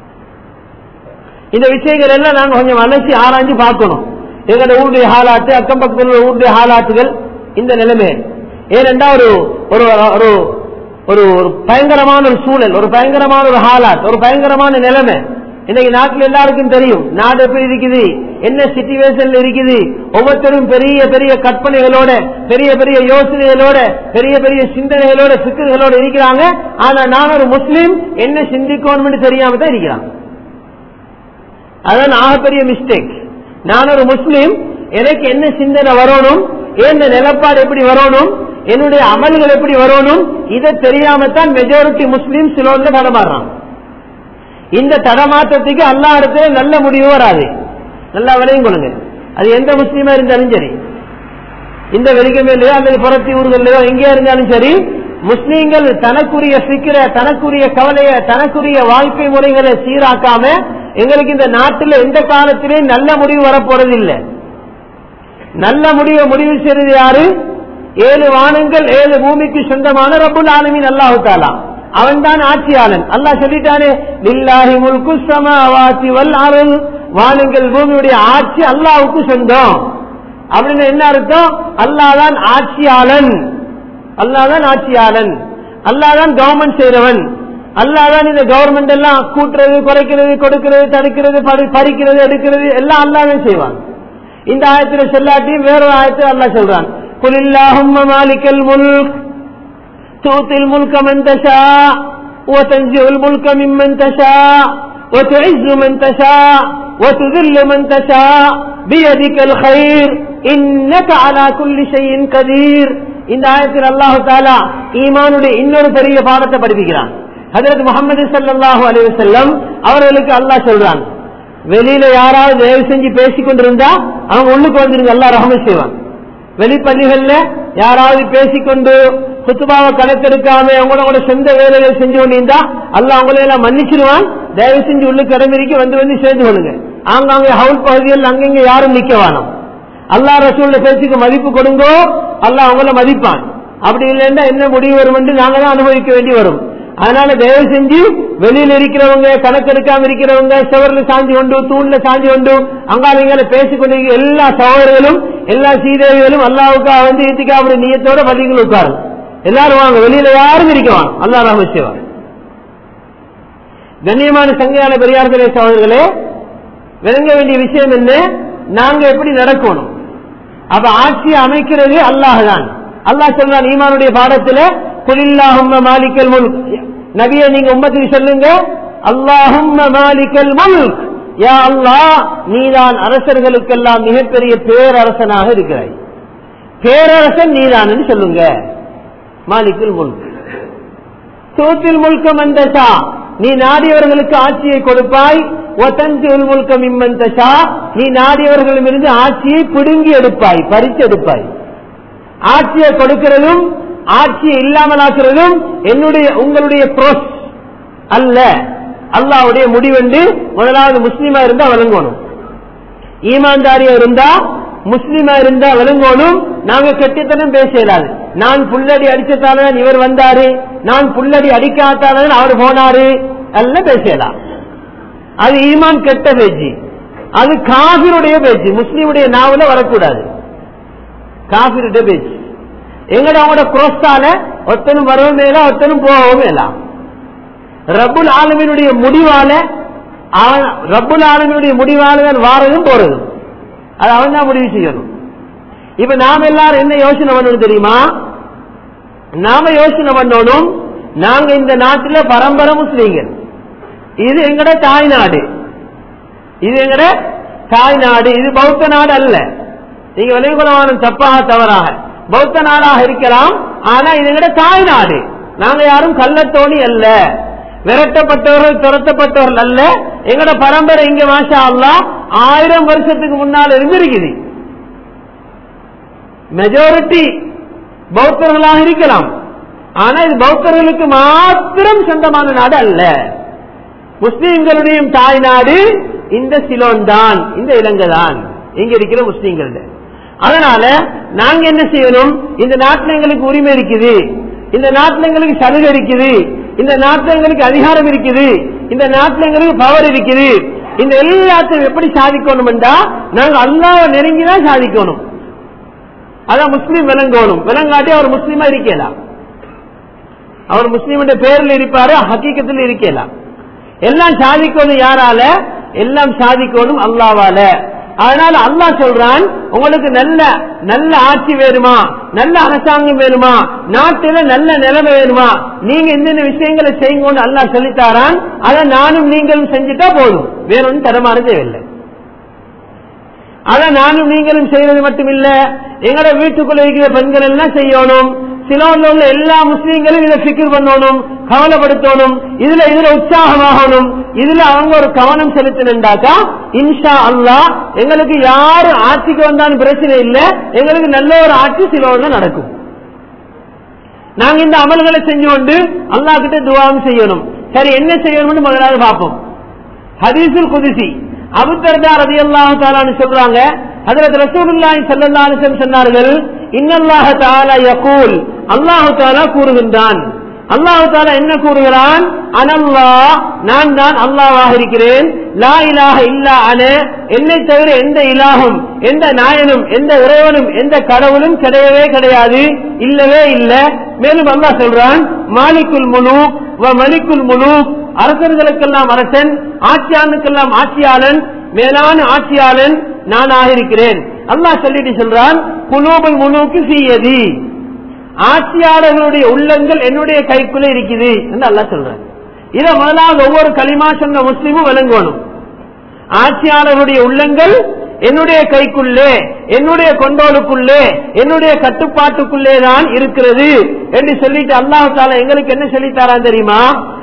இந்த விஷயங்கள் எல்லாம் நாங்க கொஞ்சம் அலசி ஆராய்ஞ்சு பார்க்கணும் எங்களோட ஊருடைய ஹாலாட்டு அக்கம் பக்கத்தில் உள்ள ஊருடைய ஹாலாட்டுகள் இந்த நிலைமை ஏனென்றா ஒரு ஒரு ஒரு ஒரு ஒரு பயங்கரமான ஒரு சூழல் ஒரு பயங்கரமான ஒரு ஹாலாட் ஒரு பயங்கரமான நிலைமை இன்னைக்கு நாட்டில் எல்லாருக்கும் தெரியும் நாடு எப்படி இருக்குது என்ன சிச்சுவேஷன்ல இருக்குது ஒவ்வொருத்தரும் பெரிய பெரிய கற்பனைகளோட பெரிய பெரிய யோசனைகளோட பெரிய பெரிய சிந்தனைகளோட சிக்கல்களோட இருக்கிறாங்க ஆனா நான் ஒரு முஸ்லீம் என்ன சிந்திக்கணும்னு தெரியாம தான் இருக்கிறான் அதான் ஆகப்பெரிய மிஸ்டேக் நான் ஒரு முஸ்லீம் எனக்கு என்ன சிந்தனை வரணும் என்ன நிலப்பாடு எப்படி வரணும் என்னுடைய அமல்கள் எப்படி வரணும் இதை தெரியாம தான் மெஜாரிட்டி முஸ்லீம் சிலோன்ல தடமாடுறான் இந்த தடமாற்றத்துக்கு அல்லா இடத்துல நல்ல முடிவு வராது நல்லா விளையும் கொள்ளுங்க அது எந்த முஸ்லீமா இருந்தாலும் சரி இந்த வெளிக்கமேலையோ அல்லது புறத்தி ஊர்களையோ எங்கே இருந்தாலும் சரி முஸ்லீம்கள் தனக்குரிய சிக்கிற தனக்குரிய கவலைய தனக்குரிய வாழ்க்கை முறைகளை சீராக்காம எங்களுக்கு இந்த நாட்டில் எந்த காலத்திலேயும் நல்ல முடிவு வரப்போறது இல்லை நல்ல முடிவை முடிவு செய்வது யாரு ஏழு வானங்கள் ஏழு பூமிக்கு சொந்தமான ரப்புல் ஆலமின் அல்லாஹு தாலா அவன் தான் ஆட்சியாளன் அல்லாஹ் சொல்லிட்டானே லில்லாஹி முல்கு சமாவாதி வல் அருள் வானங்கள் பூமியுடைய ஆட்சி அல்லாஹ்வுக்கு சொந்தம் அப்படின்னு என்ன அர்த்தம் அல்லாஹ் தான் ஆட்சியாளன் அல்லாஹ் தான் ஆட்சியாளன் அல்லாஹ் தான் கவர்மெண்ட் செய்றவன் அல்லாஹ் தான் இந்த கவர்மெண்ட் எல்லாம் கூட்டுறது குறைக்கிறது கொடுக்கிறது தடுக்கிறது பறி- பறிக்கிறது எடுக்கிறது எல்லாம் அல்லாஹ் தான் செய்வான் இந்த ஆயத்துல சொல்லாட்டியும் வேறொரு ஆயத்தில் அல்லாஹ் சொல்றான் குலில்லாஹும்ம மாலிக்கல் முல்க் تؤتي الملك من تشاء وتنزع الملك ممن تشاء وتعز من تشاء وتذل من تشاء بيدك الخير إنك على كل شيء قدير இந்த ஆயத்தில் அல்லாஹு தாலா ஈமானுடைய இன்னொரு பெரிய பாடத்தை படிப்பிக்கிறான் ஹதரத் முகமது ஸல்லல்லாஹு அலைஹி வஸல்லம் அவர்களுக்கு அல்லாஹ் சொல்றான் வெளியில யாராவது தயவு செஞ்சு பேசிக் கொண்டிருந்தா அவங்க உள்ளுக்கு வந்துருங்க அல்லாஹ் ரஹமத் செய்வான் வெளிப்பள்ளிகள்ல யாராவது பேசிக்கொண்டு குத்துபாவை கணக்கெடுக்காம அவங்களோட சொந்த வேலைகள் செஞ்சு கொண்டிருந்தா அல்லாஹ் அவங்களை எல்லாம் மன்னிச்சிருவான் தயவு செஞ்சு உள்ள கடமைக்கு வந்து வந்து சேர்ந்து கொள்ளுங்க ஆங்காங்க ஹவுல் பகுதியில் அங்கங்க யாரும் நிக்க வேணாம் அல்லாஹ் ரசூல்ல பேச்சுக்கு மதிப்பு கொடுங்கோ அல்லாஹ் அவங்கள மதிப்பான் அப்படி இல்லைன்னா என்ன முடிவு வரும் என்று நாங்க தான் அனுபவிக்க வேண்டி வரும் அதனால தயவு செஞ்சு வெளியில இருக்கிறவங்க கணக்கெடுக்காம இருக்கிறவங்க சுவர்ல சாஞ்சி கொண்டு தூண்ல சாஞ்சி கொண்டு அங்காளிங்களை பேசிக் கொண்டிருக்கிற எல்லா சகோதரர்களும் எல்லா சீதேவிகளும் அல்லாவுக்கா வந்து ஈத்திக்காவுடைய நீயத்தோட பள்ளிகள் உட்காரும் எல்லாரும் வாங்க வெளியில யாரும் இருக்கவான் அல்லா ரஹமசிவான் கண்ணியமான சங்கையான பெரியார்களே சகோதரர்களே விளங்க வேண்டிய விஷயம் என்ன நாங்க எப்படி நடக்கணும் அப்ப ஆட்சியை அமைக்கிறது அல்லாஹ் தான் அல்லாஹ் சொல்றான் ஈமானுடைய பாடத்துல குலில்லாஹும்ம மாலிக்கல் முல்க் நபியை நீங்க உம்மத்துக்கு சொல்லுங்க அல்லாஹும்ம மாலிக்கல் முல்க் யா அல்லாஹ் நீதான் அரசர்களுக்கெல்லாம் மிகப்பெரிய பேரரசனாக இருக்கிறாய் பேரரசன் நீதான் சொல்லுங்க மாலிக்குல் முல்க் சூத்தில் முல்கம் அந்தசா நீ நாடியவர்களுக்கு ஆட்சியை கொடுப்பாய் ஒத்தஞ்சில் முல்கம் இம்மந்தசா நீ நாடியவர்களிடமிருந்து ஆட்சியை பிடுங்கி எடுப்பாய் பறித்து எடுப்பாய் ஆட்சியை கொடுக்கிறதும் ஆட்சியை இல்லாமலாக்குறதும் என்னுடைய உங்களுடைய ப்ரோஸ் அல்ல அல்லாவுடைய முடிவென்று முதலாவது முஸ்லீமா இருந்தா வழங்கணும் ஈமான்தாரியா இருந்தா முஸ்லீமா இருந்தா விளங்கணும் நாங்க கெட்டித்தனம் பேச இயலாது நான் புல்லடி அடிச்சதாலதான் இவர் வந்தாரு நான் புல்லடி அடிக்காதாலதான் அவர் போனாரு எல்லாம் பேசலாம் அது ஈமான் கெட்ட பேச்சு அது காபிருடைய பேச்சு முஸ்லீமுடைய நாவல வரக்கூடாது காபிருடைய பேச்சு எங்கட அவங்களோட குரோஸ்தால ஒத்தனும் வரவும் மேல ஒத்தனும் போகவும் மேலாம் ரப்புல் ஆலமினுடைய முடிவால அவன் ரப்புல் ஆலமினுடைய முடிவால தான் வாரதும் போறதும் அது அவன் தான் முடிவு செய்யணும் இப்ப நாம எல்லாரும் என்ன யோசனை பண்ணணும் தெரியுமா நாம யோசனை பண்ணணும் நாங்க இந்த நாட்டுல பரம்பரை முஸ்லீம்கள் இது எங்கட தாய்நாடு இது எங்கட தாய்நாடு இது பௌத்த நாடு அல்ல நீங்க விளைவுகுலமான தப்பாக தவறாக பௌத்த நாடாக இருக்கலாம் ஆனா இது எங்கட தாய்நாடு நாங்க யாரும் கள்ளத்தோணி அல்ல விரட்டப்பட்டவர்கள் துரத்தப்பட்டவர்கள் அல்ல எங்கட பரம்பரை இங்க மாஷா அல்லா ஆயிரம் வருஷத்துக்கு முன்னால் இருந்து இருக்குது மெஜாரிட்டி பௌத்தர்களாக இருக்கலாம் ஆனா இது பௌத்தர்களுக்கு மாத்திரம் சொந்தமான நாடு அல்ல முஸ்லீம்களுடைய தாய் நாடு இந்த சிலோன் தான் இந்த இலங்கை தான் இங்க இருக்கிற முஸ்லீம்கள் அதனால நாங்க என்ன செய்யணும் இந்த நாட்டில் எங்களுக்கு உரிமை இருக்குது இந்த நாட்டில் எங்களுக்கு சலுகை இருக்குது இந்த நாட்டில் எங்களுக்கு அதிகாரம் இருக்குது இந்த நாட்டில் எங்களுக்கு பவர் இருக்குது இந்த எல்லாத்தையும் எப்படி சாதிக்கணும் என்றா நாங்க அல்லாஹ் நெருங்கிதான் சாதிக்கணும் அதான் முஸ்லீம் விளங்கணும் விளங்காட்டி அவர் முஸ்லீமா இருக்கலாம் அவர் முஸ்லீமுடைய பேரில் இருப்பாரு ஹக்கீக்கத்தில் இருக்கலாம் எல்லாம் சாதிக்கணும் யாரால எல்லாம் சாதிக்கணும் அல்லாவால அதனால அல்லாஹ் சொல்றான் உங்களுக்கு நல்ல நல்ல ஆட்சி வேணுமா நல்ல அரசாங்கம் வேணுமா நாட்டில நல்ல நிலைமை வேணுமா நீங்க என்னென்ன விஷயங்களை செய்யுங்கன்னு அல்லாஹ் சொல்லித்தாரான் அதை நானும் நீங்களும் செஞ்சுட்டா போதும் வேற ஒன்றும் தரமான தேவையில்லை அத நானும் நீங்களும் செய்யறது மட்டும் இல்ல எங்கட வீட்டுக்குள்ள இருக்கிற பெண்கள் எல்லாம் செய்யணும் சிலோன்ல உள்ள எல்லா முஸ்லீம்களும் இதை பிக்கர் பண்ணணும் கவலைப்படுத்தணும் இதுல இதுல உற்சாகமாகணும் இதுல அவங்க ஒரு கவனம் செலுத்தினாக்கா இன்ஷா அல்லா எங்களுக்கு யாரு ஆட்சிக்கு வந்தாலும் பிரச்சனை இல்ல எங்களுக்கு நல்ல ஒரு ஆட்சி சிலோன்ல நடக்கும் நாங்க இந்த அமல்களை செஞ்சு கொண்டு அல்லா கிட்ட துவாகம் செய்யணும் சரி என்ன செய்யணும்னு முதலாவது பார்ப்போம் ஹதீசுல் குதிசி அபுத்தர்தா ரதி அல்லாஹு சொல்றாங்க ஹதரத் ரசூலுல்லாஹி ஸல்லல்லாஹு அலைஹி வஸல்லம் சொன்னார்கள் இன்னல்லாஹ தஆலா யகூல் அல்லாஹ் தஆலா கூறுகின்றான் அல்லாஹ் தஆலா என்ன கூறுகிறான் அனல்லா நான் தான் அல்லாஹ்வாக இருக்கிறேன் லா இலாஹ இல்லா அன என்னை தவிர எந்த இலாகும் எந்த நாயனும் எந்த இறைவனும் எந்த கடவுளும் கிடையவே கிடையாது இல்லவே இல்ல மேலும் அல்லாஹ் சொல்றான் மாலிக்குல் முலூக் வ மலிக்குல் முலூக் அரசர்களுக்கெல்லாம் அரசன் ஆட்சியாளனுக்கெல்லாம் ஆட்சியாளன் மேலான ஆட்சியாளன் நானாக இருக்கிறேன் அல்லாஹ் சொல்லிட்டு சொல்றான் குலூபல் முனூக்கு சீயதி ஆட்சியாளர்களுடைய உள்ளங்கள் என்னுடைய கைக்குள்ள இருக்குது என்று அல்லாஹ் சொல்றான் இதை முதலாவது ஒவ்வொரு களிமா சொன்ன முஸ்லீமும் விளங்கணும் ஆட்சியாளர்களுடைய உள்ளங்கள் என்னுடைய கைக்குள்ளே என்னுடைய கொண்டோலுக்குள்ளே என்னுடைய கட்டுப்பாட்டுக்குள்ளே தான் இருக்கிறது என்று சொல்லிட்டு அல்லாஹ் தாலா எங்களுக்கு என்ன சொல்லித்தாரான் தெரியுமா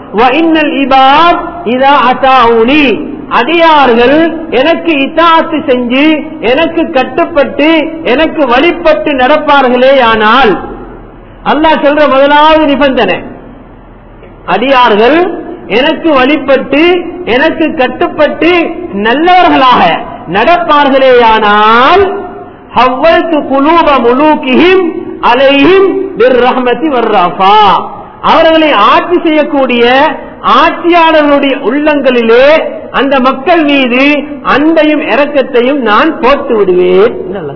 அடியார்கள் எனக்கு இத்தாத்து செஞ்சு எனக்கு கட்டுப்பட்டு எனக்கு வழிபட்டு நடப்பார்களே ஆனால் அல்லாஹ் சொல்ற முதலாவது நிபந்தனை அடியார்கள் எனக்கு வழிபட்டு எனக்கு கட்டுப்பட்டு நல்லவர்களாக நடப்பார்களேயானால் ஹவ்வல்து குலூப முலூக்கிஹிம் அலைஹிம் பிர்ரஹ்மதி வர்ரஃபா அவர்களை ஆட்சி செய்யக்கூடிய ஆட்சியாளர்களுடைய உள்ளங்களிலே அந்த மக்கள் மீது அன்பையும் இரக்கத்தையும் நான் போட்டு விடுவேன் நல்லா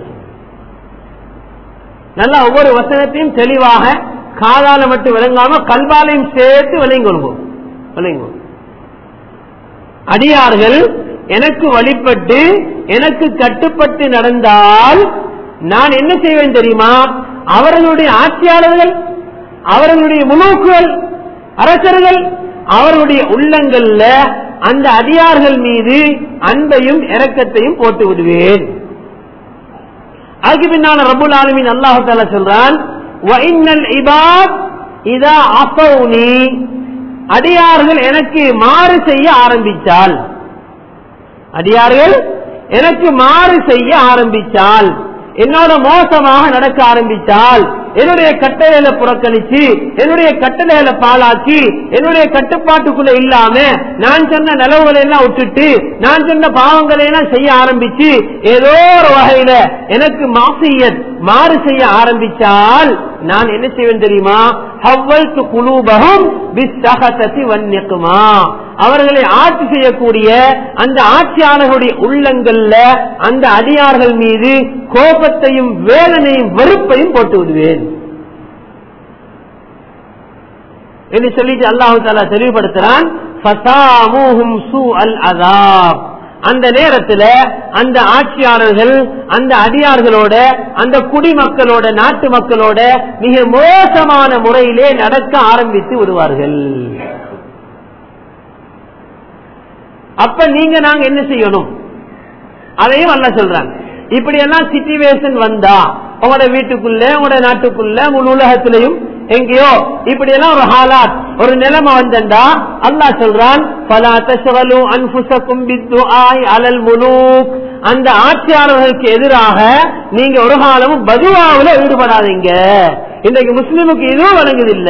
நல்லா ஒவ்வொரு வசனத்தையும் தெளிவாக காதால மட்டும் விளங்காம கல்வாலையும் சேர்த்து விளங்கொள்வோம் விளங்குவோம் அடியார்கள் எனக்கு வழிபட்டு எனக்கு கட்டுப்பட்டு நடந்தால் நான் என்ன செய்வேன் தெரியுமா அவர்களுடைய ஆட்சியாளர்கள் அவர்களுடைய முனோக்குகள் அரசர்கள் அவர்களுடைய உள்ளங்கள்ல அந்த அடியார்கள் மீது அன்பையும் இரக்கத்தையும் போட்டு விடுவேன் அதுக்கு பின்னால ரபுல் ஆலமின் அல்லாஹு தாலா சொல்றான் இதா அசௌனி அடியார்கள் எனக்கு மாறு செய்ய ஆரம்பித்தால் அடியார்கள் எனக்கு மாறு செய்ய ஆரம்பித்தால் என்னோட மோசமாக நடக்க ஆரம்பித்தால் என்னுடைய கட்டளையில புறக்கணிச்சு என்னுடைய கட்டளையில பாலாக்கி என்னுடைய கட்டுப்பாட்டுக்குள்ள இல்லாம நான் சொன்ன நிலவுகளை எல்லாம் விட்டுட்டு நான் சொன்ன பாவங்களை எல்லாம் செய்ய ஆரம்பிச்சு ஏதோ ஒரு வகையில எனக்கு மாசியத் மாறு செய்ய ஆரம்பிச்சால் நான் என்ன செய்வேன் தெரியுமா ஹவ்வல்து குலூபகம் பிஸ்ஸகதத்தி வன்னிக்குமா அவர்களை ஆட்சி செய்யக்கூடிய அந்த ஆட்சியாளர்களுடைய உள்ளங்கள்ல அந்த அடியார்கள் மீது கோபத்தையும் வேதனையும் வெறுப்பையும் போட்டு விடுவேன் என்று சொல்லிட்டு அல்லாஹு தாலா தெளிவுபடுத்துறான் ஃபசாமூஹும் சூஅல் அதாப் அந்த நேரத்துல அந்த ஆட்சியாளர்கள் அந்த அடியார்களோட அந்த குடிமக்களோட நாட்டு மக்களோட மிக மோசமான முறையிலே நடக்க ஆரம்பித்து விடுவார்கள் அப்ப நீங்க நாங்க என்ன செய்யணும் அதையும் அல்ல சொல்றாங்க இப்படி எல்லாம் சிச்சுவேஷன் வந்தா உங்களோட வீட்டுக்குள்ள உங்களோட நாட்டுக்குள்ள முழு உலகத்திலையும் எங்கேயோ இப்படி எல்லாம் ஒரு ஹாலாத் ஒரு நிலைமை வந்தா அல்லாஹ் சொல்றான் பலா தசவலு அன்புசக்கும் பித்துஆய் அலல் முலூக் அந்த ஆட்சியாளர்களுக்கு எதிராக நீங்க ஒரு காலமும் பதுவாவில் ஈடுபடாதீங்க இன்றைக்கு முஸ்லிமுக்கு இதுவும் வழங்குதில்ல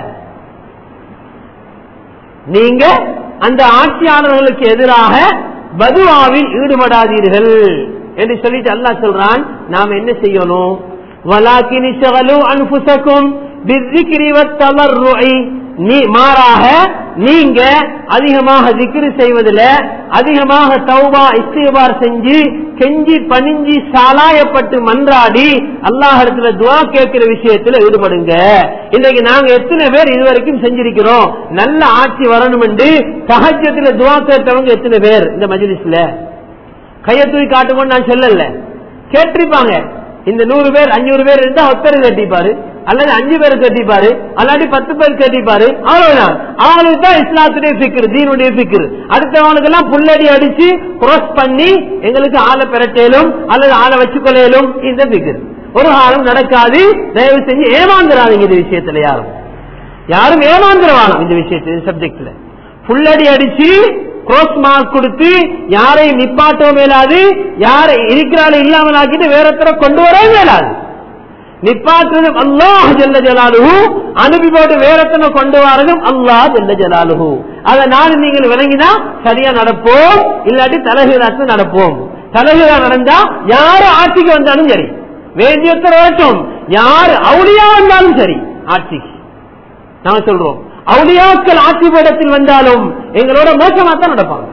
நீங்க அந்த ஆட்சியாளர்களுக்கு எதிராக பதுவாவில் ஈடுபடாதீர்கள் என்று சொல்லிட்டு அல்லாஹ் சொல்றான் நாம் என்ன செய்யணும் வலாக்கினி ஷகலு அன்புசக்கும் பிஸ்ஸிக்ரி வத்தலர்ருஇ நீ மாறாக நீங்க அதிகமாக திக்ரு செய்வதில் அதிகமாக தௌபா இஸ்திபார் செஞ்சு கெஞ்சி பணிஞ்சி சாலாயப்பட்டு மன்றாடி அல்லாஹ் இடத்துல துவா கேட்கிற விஷயத்துல ஈடுபடுங்க இன்னைக்கு நாங்க எத்தனை பேர் இதுவரைக்கும் செஞ்சிருக்கிறோம் நல்ல ஆட்சி வரணும் என்று சகஜத்துல துவா கேட்டவங்க எத்தனை பேர் இந்த மஜ்லிஸ்ல கையை தூக்கி காட்டுவோம் நான் சொல்லல கேட்டிருப்பாங்க இந்த நூறு பேர் அஞ்சூறு பேர் இருந்தா ஒத்தர் கட்டிப்பாரு அல்லது அஞ்சு பேர் கட்டிப்பாரு அல்லாட்டி பத்து பேர் கட்டிப்பாரு அவ்வளவுதான் அவங்களுக்கு தான் இஸ்லாத்துடைய பிக்கர் தீனுடைய பிக்கர் அடுத்தவங்களுக்கு எல்லாம் புல்லடி அடிச்சு cross பண்ணி எங்களுக்கு ஆளை பெறட்டேலும் அல்லது ஆளை வச்சுக்கொள்ளையிலும் இந்த பிக்கர் ஒரு காலம் நடக்காது தயவு செஞ்சு ஏமாந்துடாதீங்க இந்த விஷயத்துல யாரும் யாரும் ஏமாந்துருவாங்க இந்த விஷயத்துல சப்ஜெக்ட்ல புல்லடி அடிச்சு cross மார்க் கொடுத்து யாரையும் நிப்பாட்டவும் மேலாது யாரை இருக்கிறாள் இல்லாமல் ஆக்கிட்டு வேற கொண்டு வரவும் மேலாது நிப்பாட்டுறதும் அல்லாஹ் ஜல்ல ஜலாலுஹு அனுப்பி போட்டு வேறத்தனை கொண்டு வரதும் அல்லாஹ் ஜல்ல ஜலாலுஹு அதை நான் நீங்கள் விளங்கினா சரியா நடப்போம் இல்லாட்டி தலைகீழாத்து நடப்போம் தலைகீழா நடந்தா யாரு ஆட்சிக்கு வந்தாலும் சரி வேண்டியத்தர் வரட்டும் யாரு அவுளியா வந்தாலும் சரி ஆட்சிக்கு நாங்க சொல்றோம் அவுளியாக்கள் ஆட்சி பீடத்தில் வந்தாலும் எங்களோட மோசமா தான் நடப்பாங்க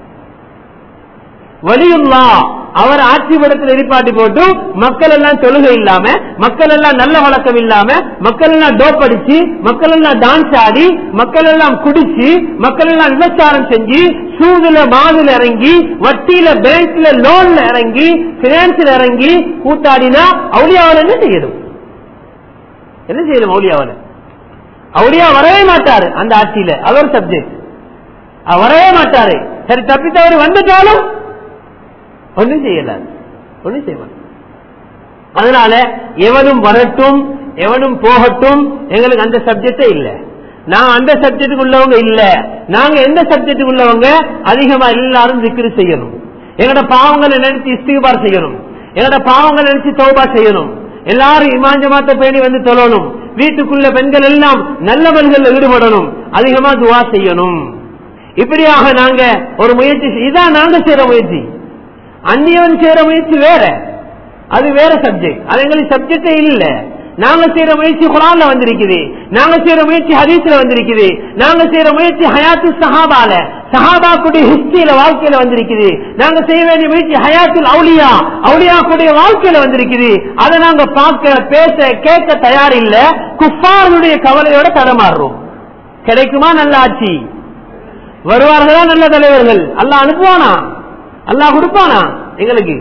வலியுல்லா அவர் ஆட்சி படத்தில் எரிப்பாட்டி போட்டு மக்கள் எல்லாம் தொழுகை இல்லாம மக்கள் எல்லாம் நல்ல வழக்கம் இல்லாம மக்கள் எல்லாம் டோப் அடிச்சு மக்கள் எல்லாம் டான்ஸ் ஆடி மக்கள் எல்லாம் குடிச்சு மக்கள் எல்லாம் விபச்சாரம் செஞ்சு சூதுல மாதுல இறங்கி வட்டியில பேங்க்ல லோன்ல இறங்கி பினான்ஸ்ல இறங்கி கூத்தாடினா அவுளியாவில் என்ன செய்யணும் என்ன செய்யணும் அவுளியாவில் அவுளியா வரவே மாட்டாரு அந்த ஆட்சியில அவர் சப்ஜெக்ட் வரவே மாட்டாரு சரி தப்பித்தவர் வந்துட்டாலும் ஒன்றும் செய்யல ஒன்றும் செய்ய மாட்டார் அதனால எவனும் வரட்டும் எவனும் போகட்டும் எங்களுக்கு அந்த சப்ஜெக்டே இல்ல நான் அந்த சப்ஜெக்டுக்கு உள்ளவங்க இல்ல நாங்க எந்த சப்ஜெக்டுக்கு உள்ளவங்க அதிகமா எல்லாரும் திக்ரு செய்யணும் எங்களோட பாவங்களை நினைச்சு இஸ்திகார் செய்யணும் எங்களோட பாவங்களை நினைச்சு தௌபா செய்யணும் எல்லாரும் இமாஞ்சமாத்த பேணி வந்து தொழணும் வீட்டுக்குள்ள பெண்கள் எல்லாம் நல்லவர்கள் ஈடுபடணும் அதிகமா துவா செய்யணும் இப்படியாக நாங்க ஒரு முயற்சி இதான் நாங்க செய்யற முயற்சி அந்நியவன் செய்யற முயற்சி வேற அது வேற சப்ஜெக்ட் அது எங்களுக்கு சப்ஜெக்டே இல்ல நாங்க செய்யற முயற்சி குரான்ல வந்திருக்குது நாங்க செய்யற முயற்சி ஹதீஸ்ல வந்திருக்குது நாங்க செய்யற முயற்சி ஹயாத்து சஹாபால சஹாபாக்குடைய ஹிஸ்டரியில வாழ்க்கையில வந்திருக்குது நாங்க செய்ய வேண்டிய முயற்சி ஹயாத்துல் அவுலியா அவுலியாக்குடைய வாழ்க்கையில வந்திருக்குது அதை நாங்க பார்க்க பேச கேட்க தயார் இல்ல குஃபாருடைய கவலையோட தடமாறுறோம் கிடைக்குமா நல்ல ஆட்சி வருவார்களா நல்ல தலைவர்கள் அல்லாஹ் அனுப்புவானா அல்லாஹ் கொடுப்பானா எங்களுக்கு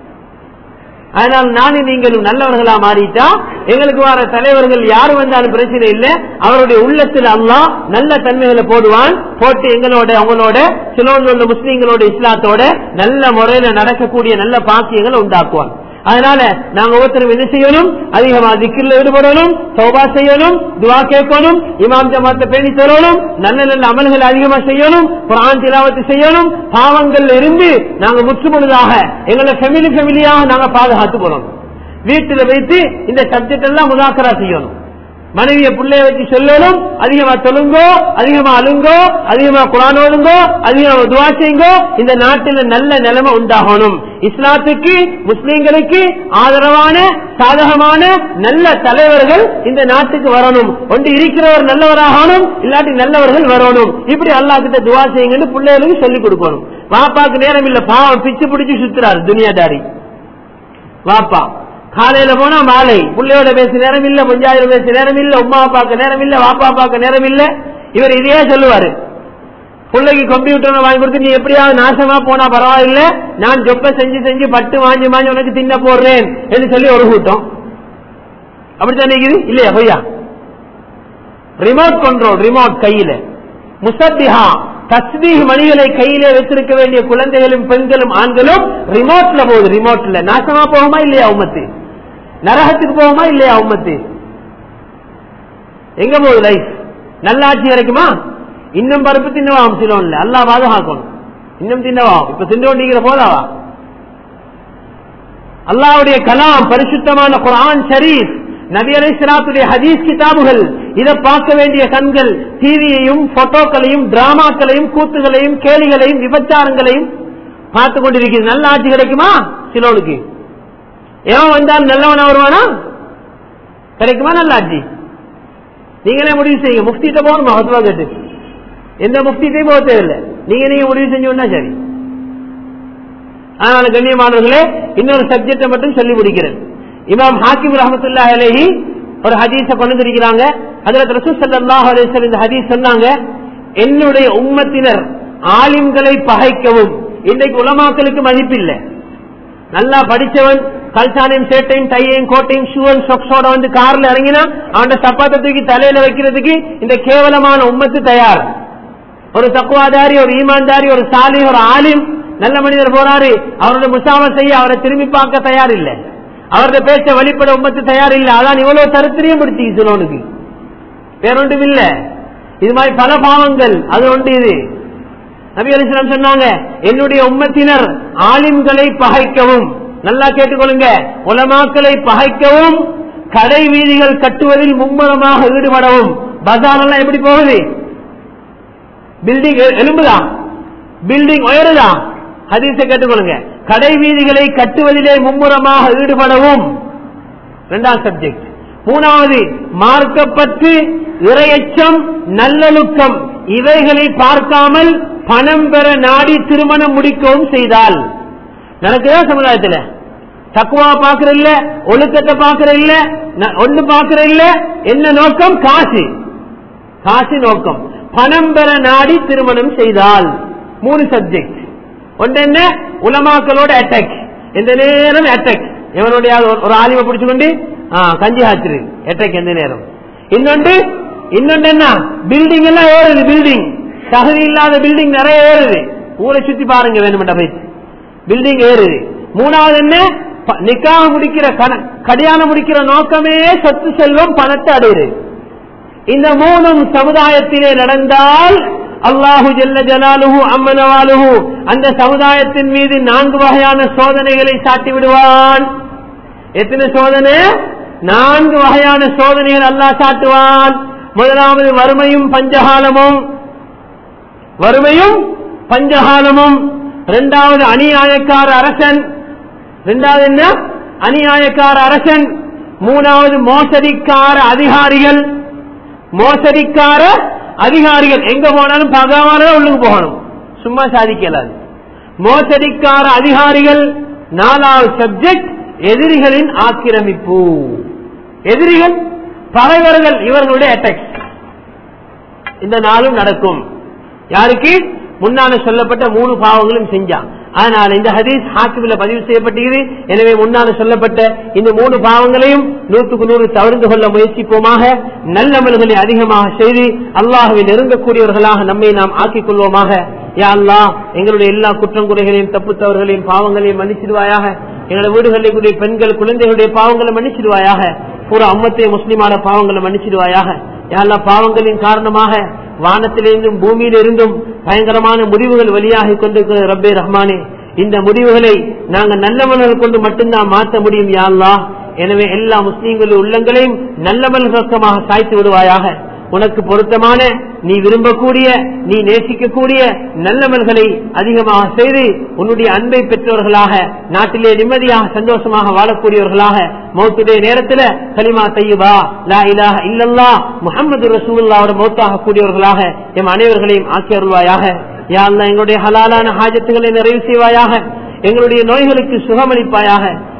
அதனால் நானும் நீங்களும் நல்லவர்களா மாறிட்டா எங்களுக்கு வர தலைவர்கள் யாரு வந்தாலும் பிரச்சனை இல்லை அவருடைய உள்ளத்தில் அல்லாஹ் நல்ல தன்மைகளை போடுவான் போட்டு எங்களோட அவங்களோட சிலோன்ல முஸ்லீம்களோட இஸ்லாத்தோட நல்ல முறையில நடக்கக்கூடிய நல்ல பாக்கியங்களை உண்டாக்குவான் அதனால நாங்க ஒவ்வொருத்தரும் என்ன செய்யணும் அதிகமா திக்கில் ஈடுபடணும் சௌபா செய்யணும் துவா கேட்கணும் இமாம் ஜமாத்தை பேணி தரணும் நல்ல நல்ல அமல்கள் அதிகமா செய்யணும் குரான் திலாவத்து செய்யணும் பாவங்கள்ல இருந்து நாங்க முற்றுமுழுதாக எங்களை ஃபெமிலி ஃபெமிலியாக நாங்க பாதுகாத்து போனோம் வீட்டுல வைத்து இந்த சப்ஜெக்ட் எல்லாம் முதாக்கரா செய்யணும் மனைவிய பிள்ளைய வச்சு சொல்லணும் அதிகமா தொழுங்கோ அதிகமா அழுங்கோ அதிகமா குரான் ஓடுங்கோ அதிகமா துவா செய்யுங்கோ இந்த நாட்டில் நல்ல நிலைமை உண்டாகணும் இஸ்லாத்துக்கு முஸ்லீம்களுக்கு ஆதரவான சாதகமான நல்ல தலைவர்கள் இந்த நாட்டுக்கு வரணும் ஒன்று இருக்கிறவர் நல்லவராகணும் இல்லாட்டி நல்லவர்கள் வரணும் இப்படி அல்லா கிட்ட துவா செய்யுங்கன்னு பிள்ளைகளுக்கு சொல்லிக் கொடுக்கணும் வாப்பாக்கு நேரம் இல்ல பாவம் பிச்சு பிடிச்சு சுத்துறாரு துனியாதாரி வாப்பா காலையில போனா மாலை பிள்ளையோட பேச நேரம் இல்ல பஞ்சாயிரம் பேச நேரம் இல்ல உமா பார்க்க நேரம் இல்ல வாப்பா பார்க்க நேரம் இல்ல இவர் இதையே சொல்லுவாரு பிள்ளைக்கு கம்ப்யூட்டர் வாங்கி கொடுத்து நீ எப்படியாவது நாசமா போனா பரவாயில்ல நான் ஜொப்ப செஞ்சு செஞ்சு பட்டு வாங்கி வாங்கி உனக்கு தின்ன போடுறேன் என்று சொல்லி ஒரு கூட்டம் அப்படித்தான் நினைக்குது இல்லையா பொய்யா ரிமோட் கண்ட்ரோல் ரிமோட் கையில முசத்திஹா தஸ்பீஹ் மணிகளை கையிலே வைத்திருக்க வேண்டிய குழந்தைகளும் பெண்களும் ஆண்களும் ரிமோட்ல போகுது ரிமோட்ல நாசமா போகுமா இல்லையா உம்மத்து நரகத்துக்கு போகுமா இல்லையா உம்மத்து எங்க போகுது லைஃப் நல்லாட்சி கிடைக்குமா இன்னும் பருப்பு தின்னவாம் சிலோன்ல அல்லா பாதுகாக்கணும் இன்னும் தின்னவாம் இப்ப தின்னு கொண்டிருக்கிற போதாவா அல்லாவுடைய கலாம் பரிசுத்தமான குரான் ஷரீஃப் நபி அலை சிலாத்துடைய ஹதீஸ் கிதாபுகள் இதை பார்க்க வேண்டிய கண்கள் டிவியையும் போட்டோக்களையும் டிராமாக்களையும் கூத்துகளையும் கேலிகளையும் விபச்சாரங்களையும் பார்த்து கொண்டிருக்கிறது நல்ல ஆட்சி கிடைக்குமா சிலோனுக்கு எவன் வந்தால் நல்லவனா வருவானா கிடைக்குமா நல்ல ஆட்சி நீங்களே முடிவு செய்யுங்க முஃப்திட்ட போகணுமா ஹத்வா கேட்டு எந்த முஃப்திட்டையும் போக தேவையில்லை நீங்க நீங்க முடிவு செஞ்சோம்னா சரி அதனால கண்ணியமானவர்களே இன்னொரு சப்ஜெக்டை மட்டும் சொல்லி முடிக்கிறேன் இமாம் ஹாக்கிம் ரஹமத்துல்லா அலேஹி ஒரு ஹதீஸ கொண்டு இருக்கிறாங்க அதுல ரசூல் ஸல்லல்லாஹு அலைஹி வஸல்லம் இந்த ஹதீஸ் சொன்னாங்க என்னுடைய உம்மத்தினர் ஆலிம்களை பகைக்கவும் இன்றைக்கு உலமாக்களுக்கு மதிப்பில்லை நல்லா படிச்சவன் கல்சானையும் சேட்டையும் டையையும் கோட்டையும் ஷூவன் சொக்ஸோட வந்து கார்ல இறங்கினா அவன் சப்பாத்தை தூக்கி தலையில வைக்கிறதுக்கு இந்த கேவலமான உம்மத்து தயார் ஒரு தக்குவாதாரி ஒரு ஈமான்தாரி ஒரு சாலி ஒரு ஆலிம் நல்ல மனிதர் போறாரு அவருடைய முசாம செய்ய அவரை திரும்பி பார்க்க தயார் இல்லை அவருடைய பேச்ச வழிபட உம்மத்து தயார் இல்லை அதான் இவ்வளவு தருத்திரியம் பிடிச்சி சிலோனுக்கு வேறொன்றும் இல்ல இது மாதிரி பல பாவங்கள் அது ஒன்று இது நபி அலிஸ்லாம் சொன்னாங்க என்னுடைய உம்மத்தினர் ஆலிம்களை பகைக்கவும் நல்லா கேட்டுக்கொள்ளுங்க உலமாக்களை பகைக்கவும் கடை வீதிகள் கட்டுவதில் மும்முரமாக ஈடுபடவும் பஜார் எல்லாம் எப்படி போகுது பில்டிங் எலும்புதா பில்டிங் உயருதா ஹதீஸை கேட்டுக்கொள்ளுங்க கடை வீதிகளை கட்டுவதிலே மும்முரமாக ஈடுபடவும் இரண்டாம் சப்ஜெக்ட் மூணாவது மார்க்கப்பட்டு இரையச்சம் நல்லொழுக்கம் இவைகளை பார்க்காமல் பணம் பெற நாடி திருமணம் முடிக்கவும் செய்தால் நடக்குதா சமுதாயத்துல தக்குவா பாக்குற இல்ல ஒழுக்கத்தை பாக்குற இல்ல ஒண்ணு பாக்குற இல்ல என்ன நோக்கம் காசு காசு நோக்கம் பணம் பெற நாடி திருமணம் செய்தால் மூணு சப்ஜெக்ட் ஒன்று என்ன உலமாக்களோட அட்டாக் எந்த நேரம் அட்டாக் எவனுடைய ஒரு ஆலிமை பிடிச்சுக்கொண்டு கஞ்சி ஆச்சிரு அட்டாக் எந்த நேரம் இன்னொன்று இன்னொன்று என்ன பில்டிங் எல்லாம் ஏறுது பில்டிங் தகுதி இல்லாத பில்டிங் நிறைய ஏறுது ஊரை சுத்தி பாருங்க வேணுமெண்டா போய் பில்டிங் ஏறுது மூணாவது என்ன நிக்காக முடிக்கிற கல்யாணம் முடிக்கிற நோக்கமே சொத்து செல்வம் பணத்தை அடையுது இந்த மூணும் சமுதாயத்திலே நடந்தால் அல்லாஹு ஜெல்ல ஜலாலுஹு அம்மனவாலுஹு அந்த சமுதாயத்தின் மீது நான்கு வகையான சோதனைகளை சாட்டி விடுவான் எத்தனை சோதனை நான்கு வகையான சோதனைகள் அல்லாஹ் சாட்டுவான் முதலாவது வறுமையும் பஞ்சகாலமும் வறுமையும் பஞ்சகாலமும் இரண்டாவது அநியாயக்கார அரசன் இரண்டாவது என்ன அநியாயக்கார அரசன் மூணாவது மோசடிக்கார அதிகாரிகள் மோசடிக்கார அதிகாரிகள் எங்க போனாலும் பகவான உள்ளுக்கு போகணும் சும்மா சாதிக்கலாது மோசடிக்கார அதிகாரிகள் நாலாவது சப்ஜெக்ட் எதிரிகளின் ஆக்கிரமிப்பு எதிரிகள் பகைவர்கள் இவர்களுடைய அட்டாக் இந்த நாளும் நடக்கும் யாருக்கு முன்னால சொல்லப்பட்ட மூணு பாவங்களும் செஞ்சான் அதனால இந்த ஹதீஸ் ஹாக்கிமில் பதிவு செய்யப்பட்டது எனவே முன்னால சொல்லப்பட்ட இந்த மூணு பாவங்களையும் நூற்றுக்கு நூறு தவிர்த்து கொள்ள முயற்சிப்போமாக நல்லமல்களை அதிகமாக செய்து அல்லாஹுவை நெருங்கக்கூடியவர்களாக நம்மை நாம் ஆக்கிக் கொள்வோமாக யா அல்லாஹ் எங்களுடைய எல்லா குற்றம் குறைகளையும் தப்பு தவறுகளையும் பாவங்களையும் மன்னிச்சிடுவாயாக எங்களுடைய வீடுகளில் கூடிய பெண்கள் குழந்தைகளுடைய பாவங்களை மன்னிச்சிடுவாயாக பூரா அம்மத்தை முஸ்லிமான பாவங்களை மன்னிச்சிடுவாயாக யாழ்லா பாவங்களின் காரணமாக வானத்திலிருந்தும் பூமியிலிருந்தும் பயங்கரமான முடிவுகள் வெளியாகி கொண்டிருக்கிற ரப்பே ரஹ்மானே இந்த முடிவுகளை நாங்கள் நல்லவர்கள் கொண்டு மட்டும்தான் மாற்ற முடியும் யாழ்லா எனவே எல்லா முஸ்லீம்களின் உள்ளங்களையும் நல்லவன் பக்கமாக சாய்த்து விடுவாயாக உனக்கு பொருத்தமான நீ விரும்பக்கூடிய நீ நேசிக்கக்கூடிய நல்லவர்களை அதிகமாக செய்து உன்னுடைய அன்பை பெற்றவர்களாக நாட்டிலே நிம்மதியாக சந்தோஷமாக வாழக்கூடியவர்களாக மௌத்துடைய நேரத்தில் கலிமா தையுபா லா இலாஹ இல்லல்லா முகமது ரசூல்லாவோட மௌத்தாக கூடியவர்களாக எம் அனைவர்களையும் ஆக்கி அருள்வாயாக யா அல்லா எங்களுடைய ஹலாலான ஹாஜத்துகளை நிறைவு செய்வாயாக எங்களுடைய நோய்களுக்கு சுகமளிப்பாயாக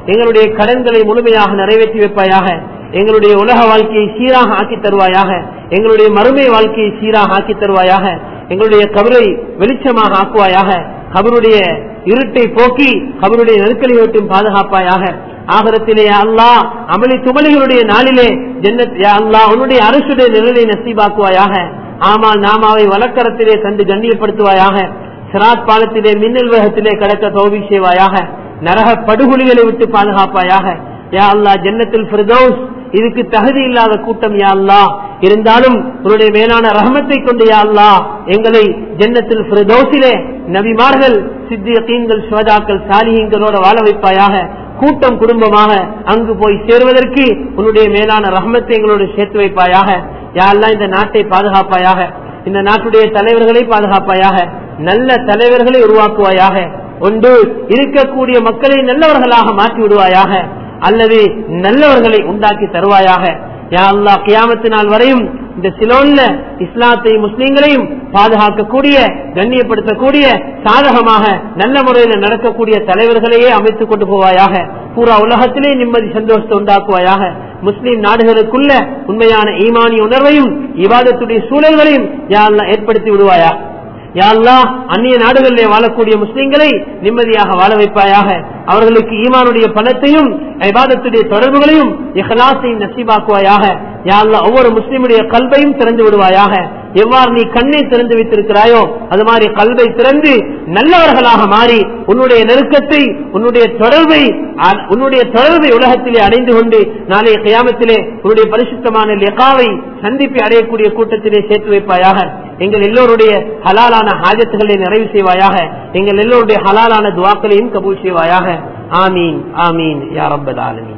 எங்களுடைய கடன்களை முழுமையாக நிறைவேற்றி வைப்பாயாக எங்களுடைய உலக வாழ்க்கையை சீராக ஆக்கி தருவாயாக எங்களுடைய மறுமை வாழ்க்கையை சீராக ஆக்கி தருவாயாக எங்களுடைய கபரை வெளிச்சமாக ஆக்குவாயாக கபருடைய இருட்டை போக்கி கபருடைய நெருக்கலை விட்டும் பாதுகாப்பாயாக ஆகரத்திலே அல்லாஹ் அமளி துமலிகளுடைய நாளிலே ஜன்னத் யா அல்லாஹ் உன்னுடைய அரசுடைய நிழலை நசீபாக்குவாயாக ஆமால் நாமாவை வழக்கரத்திலே கண்டு கண்ணியப்படுத்துவாயாக சிராத் பாலத்திலே மின்னல் வேகத்திலே கடக்க தோவி செய்வாயாக நரக படுகொலிகளை விட்டு பாதுகாப்பாயாக யா அல்லா ஜன்னத்தில் ஃபிர்தௌஸ் இதுக்கு தகுதி இல்லாத கூட்டம் யா அல்லா இருந்தாலும் உன்னுடைய மேலான ரஹமத்தை கொண்டு யா அல்லா எங்களை ஜன்னத்தில் ஃபிர்தௌஸிலே நபிமார்கள் சித்தியத்தீன்கள் சுவதாக்கள் சாலிஹீங்களோட வாழ வைப்பாயாக கூட்டம் குடும்பமாக அங்கு போய் சேருவதற்கு உன்னுடைய மேலான ரஹமத்தை எங்களோடு சேர்த்து வைப்பாயாக யாரெல்லாம் இந்த நாட்டை பாதுகாப்பாயாக இந்த நாட்டுடைய தலைவர்களை பாதுகாப்பாயாக நல்ல தலைவர்களை உருவாக்குவாயாக ஒன்று இருக்கக்கூடிய மக்களை நல்லவர்களாக மாற்றி விடுவாயாக அல்லது நல்லவர்களை உண்டாக்கி தருவாயாக யா அல்லா கியாமத்து நாள் வரையும் இந்த சிலோன்ல இஸ்லாத்தையும் முஸ்லீம்களையும் பாதுகாக்கக்கூடிய கண்ணியப்படுத்தக்கூடிய சாதகமாக நல்ல முறையில் நடக்கக்கூடிய தலைவர்களையே அமைத்துக் கொண்டு போவாயாக பூரா உலகத்திலே நிம்மதி சந்தோஷத்தை உண்டாக்குவாயாக முஸ்லீம் நாடுகளுக்குள்ள உண்மையான ஈமானி உணர்வையும் இவாதத்துடைய சூழல்களையும் யாரெல்லாம் ஏற்படுத்தி விடுவாயா யாழ்லா அந்நிய நாடுகளிலே வாழக்கூடிய முஸ்லிம்களை நிம்மதியாக வாழ வைப்பாயாக அவர்களுக்கு ஈமானுடைய பணத்தையும் ஐபாதத்துடைய தொடர்புகளையும் இஹலாசையும் நசீபாக்குவாயாக யாழ்லா ஒவ்வொரு முஸ்லிமுடைய கல்வையும் திறந்து விடுவாயாக எவ்வாறு நீ கண்ணை திறந்து வைத்திருக்கிறாயோ அது மாதிரி கல்வை திறந்து நல்லவர்களாக மாறி உன்னுடைய நெருக்கத்தை உன்னுடைய தொடர்பை உன்னுடைய தொடர்பை உலகத்திலே அடைந்து கொண்டு நாளைய கயாமத்திலே உன்னுடைய பரிசுத்தமான லெகாவை சந்திப்பை அடையக்கூடிய கூட்டத்திலே சேர்த்து வைப்பாயாக எங்கள் எல்லோருடைய ஹலாலான ஹாஜத்துகளை நிறைவு செய்வாயாக எங்கள் எல்லோருடைய ஹலாலான துவாக்களையும் கபூல் செய்வாயாக ஆமீன் ஆமீன் யாரப்பதாலமீன்